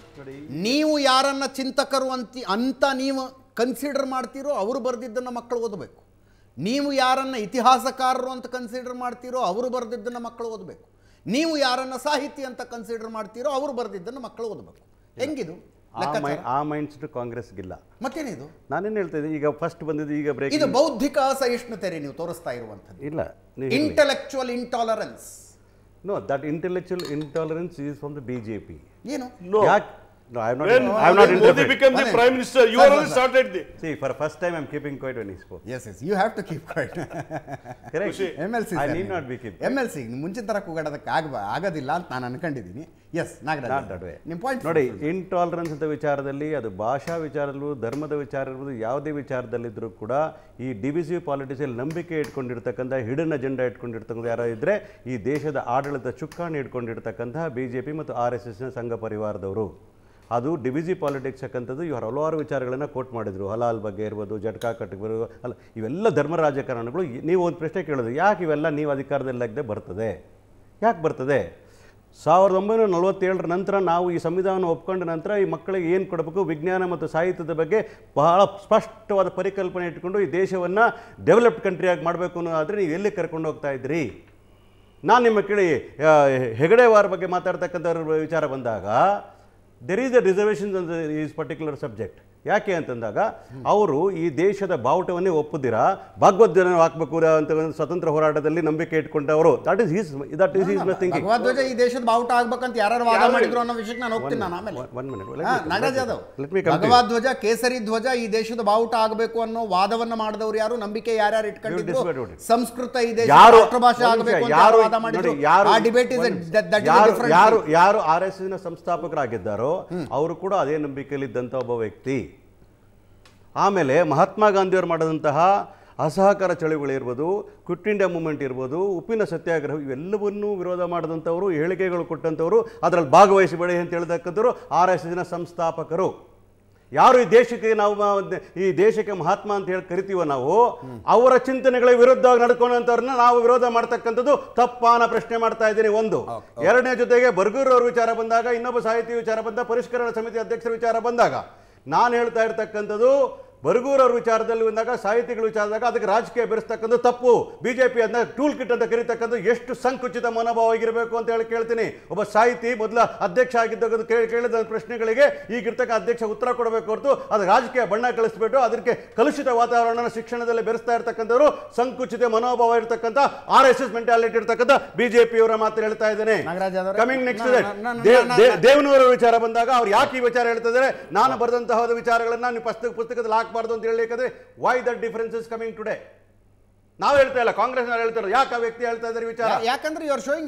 ನೀವು ಯಾರನ್ನ ಚಿಂತಕರು ಅಂತಿ ಅಂತ ನೀವು ಕನ್ಸಿಡರ್ ಮಾಡ್ತೀರೋ ಅವರು ಬರೆದಿದ್ದನ್ನು ಮಕ್ಕಳು ಓದಬೇಕು ನೀವು ಯಾರನ್ನ ಇತಿಹಾಸಕಾರರು ಅಂತ ಕನ್ಸಿಡರ್ ಮಾಡ್ತೀರೋ ಅವರು ಬರೆದಿದ್ದನ್ನು ಮಕ್ಕಳು ಓದಬೇಕು ನೀವು ಯಾರನ್ನ ಸಾಹಿತಿ ಅಂತ ಕನ್ಸಿಡರ್ ಮಾಡ್ತೀರೋ ಅವರು ಬರೆದಿದ್ದನ್ನು ಮಕ್ಕಳು ಓದಬೇಕು ಹೆಂಗಿದು ಆ ಮೈ ಲೆಕ್ಕಾಚಾರ? ಆ ಮೈಂಡ್ಸೆಟ್ ಕಾಂಗ್ರೆಸ್ಗಿಲ್ಲ ಮತ್ತೇನಿದು ನಾನೇನು ಹೇಳ್ತಾ ಇದ್ದೀನಿ ಈಗ ಫಸ್ಟ್ ಬಂದಿದ್ದು ಈಗ ಬ್ರೇಕ್ ಇದು ಬೌದ್ಧಿಕ ಅಸಹಿಷ್ಣುತೆ ರೀ ನೀವು ತೋರಿಸ್ತಾ ಇರುವಂಥದ್ದು ಇಲ್ಲ intellectual intolerance no that intellectual intolerance is from the B J P No. ಯಾಕೆ no I When I not Modi interpret became the One prime minute. minister, you Sir, already sir, sir. started the. See for first time I am keeping quiet when he spoke yes yes you have to keep quiet correct ಖುಷಿ. M L C I need not be keep M L C ಮುಂಚಿನ ಥರ ಕೂಗಾಡೋದಕ್ಕೆ ಆಗ ಆಗೋದಿಲ್ಲ ಅಂತ ನಾನು ಅನ್ಕೊಂಡಿದ್ದೀನಿ yes not that Nagaraj way ನಿಮ್ಮ ಪಾಯಿಂಟ್ ನೋಡಿ ಇಂಟಾಲರೆನ್ಸ್ ಅಂತ ವಿಚಾರದಲ್ಲಿ ಅದು ಭಾಷಾ ವಿಚಾರ ಇರ್ಬೋದು ಧರ್ಮದ ವಿಚಾರ ಇರ್ಬೋದು ಯಾವುದೇ ವಿಚಾರದಲ್ಲಿದ್ದರೂ ಕೂಡ ಈ ಡಿವಿಸಿವ್ ಪಾಲಿಟಿಕ್ಸಲ್ಲಿ ನಂಬಿಕೆ ಇಟ್ಕೊಂಡಿರ್ತಕ್ಕಂಥ ಹಿಡನ್ ಅಜೆಂಡಾ ಇಟ್ಕೊಂಡಿರ್ತಕ್ಕಂಥ ಯಾರೋ ಇದ್ದರೆ ಈ ದೇಶದ ಆಡಳಿತ ಚುಕ್ಕಾಣಿ ಇಟ್ಕೊಂಡಿರ್ತಕ್ಕಂತಹ ಬಿ ಜೆ ಪಿ ಮತ್ತು ಆರ್ ಎಸ್ ಎಸ್ನ ಸಂಘ ಪರಿವಾರದವರು ಅದು ಡಿವಿಸಿ ಪಾಲಿಟಿಕ್ಸ್ ಅಂತಕ್ಕಂಥದ್ದು ಇವರು ಹಲವಾರು ವಿಚಾರಗಳನ್ನು ಕೋಟ್ ಮಾಡಿದರು ಹಲಾಲ್ ಬಗ್ಗೆ ಇರ್ಬೋದು ಜಟ್ಕಾ ಕಟ್ಟಬೇಕು ಅಲ್ಲ ಇವೆಲ್ಲ ಧರ್ಮ ರಾಜಕಾರಣಗಳು ಈ- ನೀವು ಒಂದು ಪ್ರಶ್ನೆ ಕೇಳೋದು ಯಾಕೆ ಇವೆಲ್ಲ ನೀವು ಅಧಿಕಾರದಲ್ಲಾಗದೆ ಬರ್ತದೆ ಯಾಕೆ ಬರ್ತದೆ ಸಾವಿರದ ಒಂಬೈನೂರ ನಲವತ್ತೇಳರ ನಂತರ ನಾವು ಈ ಸಂವಿಧಾನ ಒಪ್ಕೊಂಡ ನಂತರ ಈ ಮಕ್ಕಳಿಗೆ ಏನು ಕೊಡಬೇಕು ವಿಜ್ಞಾನ ಮತ್ತು ಸಾಹಿತ್ಯದ ಬಗ್ಗೆ ಬಹಳ ಸ್ಪಷ್ಟವಾದ ಪರಿಕಲ್ಪನೆ ಇಟ್ಕೊಂಡು ಈ ದೇಶವನ್ನು ಡೆವಲಪ್ಡ್ ಕಂಟ್ರಿಯಾಗಿ ಮಾಡಬೇಕು ಅನ್ನೋದಾದರೆ ನೀವು ಎಲ್ಲಿ ಕರ್ಕೊಂಡು ಹೋಗ್ತಾ ಇದ್ರಿ ನಾನು ನಿಮ್ಮ ಕೇಳಿ ಆ, ಹೆಗಡೆವಾರ ಬಗ್ಗೆ ಮಾತಾಡ್ತಕ್ಕಂಥವ್ರ ವಿಚಾರ ಬಂದಾಗ there is a reservation is particular subject ಯಾಕೆ ಅಂತಂದಾಗ ಅವರು ಈ ದೇಶದ ಬಾವುಟವನ್ನೇ ಒಪ್ಪುದಿರಾ ಭಗವದ್ಗೀತೆ ಹಾಕಬೇಕು ಅಂತ ಒಂದು ಸ್ವತಂತ್ರ ಹೋರಾಟದಲ್ಲಿ ನಂಬಿಕೆ ಇಟ್ಕೊಂಡವರು that is he's that is he's my thinking ಭಗವದ್ವಜ ಈ ದೇಶದ ಬಾವುಟ ಆಗ್ಬೇಕಂತ ಯಾರು ವಾದ ಮಾಡಿದ್ರು ಅನ್ನೋ ವಿಷಯಕ್ಕೆ ನಾನು ಹೋಗ್ತೀನಿ ನಾನು ಆಮೇಲೆ ಒನ್ ಮಿನಿಟ್ ಹಾ, Nagaraj Yadav let me complete ಭಗವದ್ವಜ ಕೇಸರಿ ಧ್ವಜ ಈ ದೇಶದ ಬಾವುಟ ಆಗಬೇಕು ಅನ್ನೋ ವಾದವನ್ನ ಮಾಡಿದವರು ಯಾರು ನಂಬಿಕೆ ಯಾರ್ಯಾರು ಇಟ್ಕೊಂಡಿದ್ರು disagree about it. ಸಂಸ್ಕೃತ ಈ ದೇಶ ಯಾರು ರಾಷ್ಟ್ರಭಾಷೆ ಒಂದು ನಿಮಿಷ, ಆಗಬೇಕು ಅಂತ ಯಾರು ಯಾರು ವಾದ ಮಾಡಿದ್ರು ನೋಡಿ, ಯಾರು ಆ ಡಿಬೇಟ್ ಇಸ್ ಒಂದು- ಯಾರು ಯಾರು ಯಾರು ಆರ್ ಎಸ್ ಎಸ್ನ ಸಂಸ್ಥಾಪಕರಾಗಿದ್ದಾರೋ ಅವರು ಕೂಡ ಅದೇ ನಂಬಿಕೆಯಲ್ಲಿ ಇದ್ದಂಥ ಒಬ್ಬ ವ್ಯಕ್ತಿ ಆಮೇಲೆ ಮಹಾತ್ಮ ಗಾಂಧಿಯವರು ಮಾಡಿದಂತಹ ಅಸಹಕಾರ ಚಳುವಳಿ ಕ್ವಿಟ್ ಇಂಡಿಯಾ ಮೂವ್ಮೆಂಟ್ ಇರ್ಬೋದು ಉಪ್ಪಿನ ಸತ್ಯಾಗ್ರಹ ಇವೆಲ್ಲವನ್ನೂ ವಿರೋಧ ಮಾಡಿದಂಥವರು ಹೇಳಿಕೆಗಳು ಕೊಟ್ಟಂಥವರು ಅದರಲ್ಲಿ ಭಾಗವಹಿಸಬೇಡಿ ಅಂತ ಹೇಳಿದಕ್ಕಂಥವ್ರು ಆರ್ ಎಸ್ ಎಸ್ನ ಸಂಸ್ಥಾಪಕರು ಯಾರು ಈ ದೇಶಕ್ಕೆ ನಾವು ಮ- ಈ ದೇಶಕ್ಕೆ ಮಹಾತ್ಮ ಅಂತ ಹೇಳಿ ಕರಿತೀವೋ ನಾವು ಅವರ ಚಿಂತನೆಗಳ ವಿರುದ್ಧವಾಗಿ ನಡ್ಕೊಂಡಂಥವ್ರನ್ನ ನಾವು ವಿರೋಧ ಮಾಡ್ತಕ್ಕಂಥದ್ದು ತಪ್ಪಾನ ಪ್ರಶ್ನೆ ಮಾಡ್ತಾ ಇದ್ದೀನಿ ಒಂದು ಎರಡನೇ ಜೊತೆಗೆ ಬರ್ಗೂರ್ ಅವ್ರ ವಿಚಾರ ಬಂದಾಗ ಇನ್ನೊಬ್ಬ ಸಾಹಿತಿ ವಿಚಾರ ಬಂದಾಗ ಪರಿಷ್ಕರಣ ಸಮಿತಿ ಅಧ್ಯಕ್ಷರ ವಿಚಾರ ಬಂದಾಗ ನಾನು ಹೇಳ್ತಾ ಇರ್ತಕ್ಕಂಥದ್ದು ಬರ್ಗೂರ್ ಅವ್ರ ವಿಚಾರದಲ್ಲಿ ಬಂದಾಗ ಸಾಹಿತಿಗಳ ವಿಚಾರದಾಗ ಅದಕ್ಕೆ ರಾಜಕೀಯ ಬೆರೆಸ್ತಕ್ಕಂಥ ತಪ್ಪು ಬಿಜೆಪಿ ಅದನ್ನ ಟೂಲ್ ಕಿಟ್ ಅಂತ ಕರೀತಕ್ಕಂಥ ಎಷ್ಟು ಸಂಕುಚಿತ ಮನೋಭಾವ ಆಗಿರಬೇಕು ಅಂತ ಹೇಳಿ ಕೇಳ್ತೀನಿ ಒಬ್ಬ ಸಾಹಿತಿ ಮೊದಲ ಅಧ್ಯಕ್ಷ ಆಗಿದ್ದಾಗ ಕೇಳಿ ಕೇಳಿದ ಪ್ರಶ್ನೆಗಳಿಗೆ ಈಗಿರ್ತಕ್ಕ ಅಧ್ಯಕ್ಷ ಉತ್ತರ ಕೊಡಬೇಕು ಹೊರತು ಅದು ರಾಜಕೀಯ ಬಣ್ಣ ಕಳಿಸ್ಬಿಟ್ಟು ಅದಕ್ಕೆ ಕಲುಷಿತ ವಾತಾವರಣ ಶಿಕ್ಷಣದಲ್ಲಿ ಬೆರೆಸ್ತಾ ಇರ್ತಕ್ಕಂಥವ್ರು ಸಂಕುಚಿತ ಮನೋಭಾವ ಇರ್ತಕ್ಕಂಥ ಆರ್ ಎಸ್ ಎಸ್ ಮೆಂಟಾಲಿಟಿ ಇರ್ತಕ್ಕಂಥ ಬಿಜೆಪಿ ಅವರ ಮಾತು ಹೇಳ್ತಾ ಇದ್ದೇನೆ ನಾಗರಾಜ್ ಅವರೇ, ಕಮಿಂಗ್ ನೆಕ್ಸ್ಟ್ ನಾನು- ನಾನು- ನಾನು- ದೇವನೂರ ವಿಚಾರ ಬಂದಾಗ ಅವ್ರು ಯಾಕೆ ಈ ವಿಚಾರ ಹೇಳ್ತಿದ್ದಾರೆ ನಾನು ಬರೆದಂತಹ ವಿಚಾರಗಳನ್ನ ನೀವು ಪುಸ್ತಕ ಪುಸ್ತಕದಲ್ಲಿ ಹಾಕಬಾರ್ದು ಅಂತ ಹೇಳಲಿಕ್ಕೆ why that difference is coming today ನಾವು ಹೇಳ್ತಾ ಇಲ್ಲ ಕಾಂಗ್ರೆಸ್ ಹೇಳ್ತಾರೆ ಯಾಕೆ ಆ ವ್ಯಕ್ತಿ ಹೇಳ್ತಾ ಇದ್ದಾರೆ ವಿಚಾರ ಯಾಕಂದ್ರೆ you are showing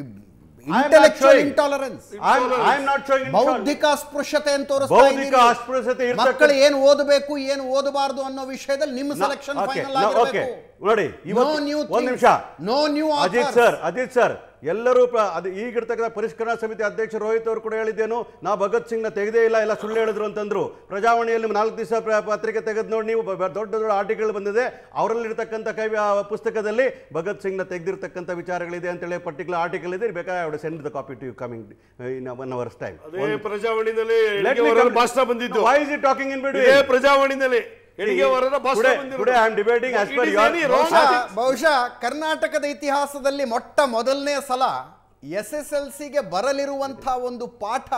not intellectual showing. Intolerance I am not showing ಬೌದ್ಧಿಕ ಅಸ್ಪೃಶ್ಯತೆ ಅಂತ ತೋರಿಸ್ತಾ ಬೌದ್ಧಿಕ ಇದ್ದೀರಿ. ಅಸ್ಪೃಶ್ಯತೆ ಇರ್ತಕ್ಕಂಥ- ಮಕ್ಕಳು ಏನು ಓದಬೇಕು ಏನು ಓದಬಾರದು ಅನ್ನೋ ವಿಷಯದಲ್ಲಿ ನಿಮ್ಮ ಸೆಲೆಕ್ಷನ್ ಓಕೆ ಫೈನಲ್ ಓಕೆ ಆಗಿರಬೇಕು ನೋಡಿ ಇವತ್ತು No new ಒಂದು things. ನಿಮಿಷ No new Ajit offers. Sir Ajit sir ಎಲ್ಲರೂ ಪ್ರ- ಅದು ಈಗಿರ್ತಕ್ಕಂಥ ಪರಿಷ್ಕರಣಾ ಸಮಿತಿ ಅಧ್ಯಕ್ಷ ರೋಹಿತ್ ಅವರು ಕೂಡ ಹೇಳಿದ್ದೇನು ನಾ ಭಗತ್ ಸಿಂಗ್ನ ತೆಗೆದೇ ಇಲ್ಲ ಎಲ್ಲ ಸುಳ್ಳು ಹೇಳಿದ್ರು ಅಂತಂದ್ರು ಪ್ರಜಾವಾಣಿಯಲ್ಲಿ ನಾಲ್ಕು ದಿವಸ ಪತ್ರಿಕೆ ತೆಗೆದು ನೋಡಿ ನೀವು ಬ- ಬ- ದೊಡ್ಡ ದೊಡ್ಡ ಆರ್ಟಿಕಲ್ ಬಂದಿದೆ ಅವರಲ್ಲಿರ್ತಕ್ಕಂಥ ಕೈ ಆ ಪುಸ್ತಕದಲ್ಲಿ ಭಗತ್ ಸಿಂಗ್ನ ತೆಗೆದಿರ್ತಕ್ಕಂಥ ವಿಚಾರಗಳಿದೆ ಅಂತೇಳಿ ಪರ್ಟಿಕ್ಯುಲರ್ ಆರ್ಟಿಕಲ್ ಇದೆ ಬೇಕಾದ್ರೆ send the copy to you coming in one hours time ಅದೇ ಪ್ರಜಾವಾಣಿನಲ್ಲಿ ಎಡಗೆಯವರ ಭಾಷಣ ಬಂದಿದ್ದು why is it talking in ಇದೇ ಪ್ರಜಾವಾಣಿನಲ್ಲಿ ಎಡಗೆಯವರ ಭಾಷಣ Today- ಬಂದಿರೋದು. today I am debating as It per is your- any wrong ಬಹುಶಃ ethics. ಬಹುಶಃ ಕರ್ನಾಟಕದ ಇತಿಹಾಸದಲ್ಲಿ ಮೊಟ್ಟ ಮೊದಲನೇ ಸಲ ಎಸ್ ಎಸ್ ಎಲ್ ಸಿಗೆ ಬರಲಿರುವಂಥ ಒಂದು ಪಾಠ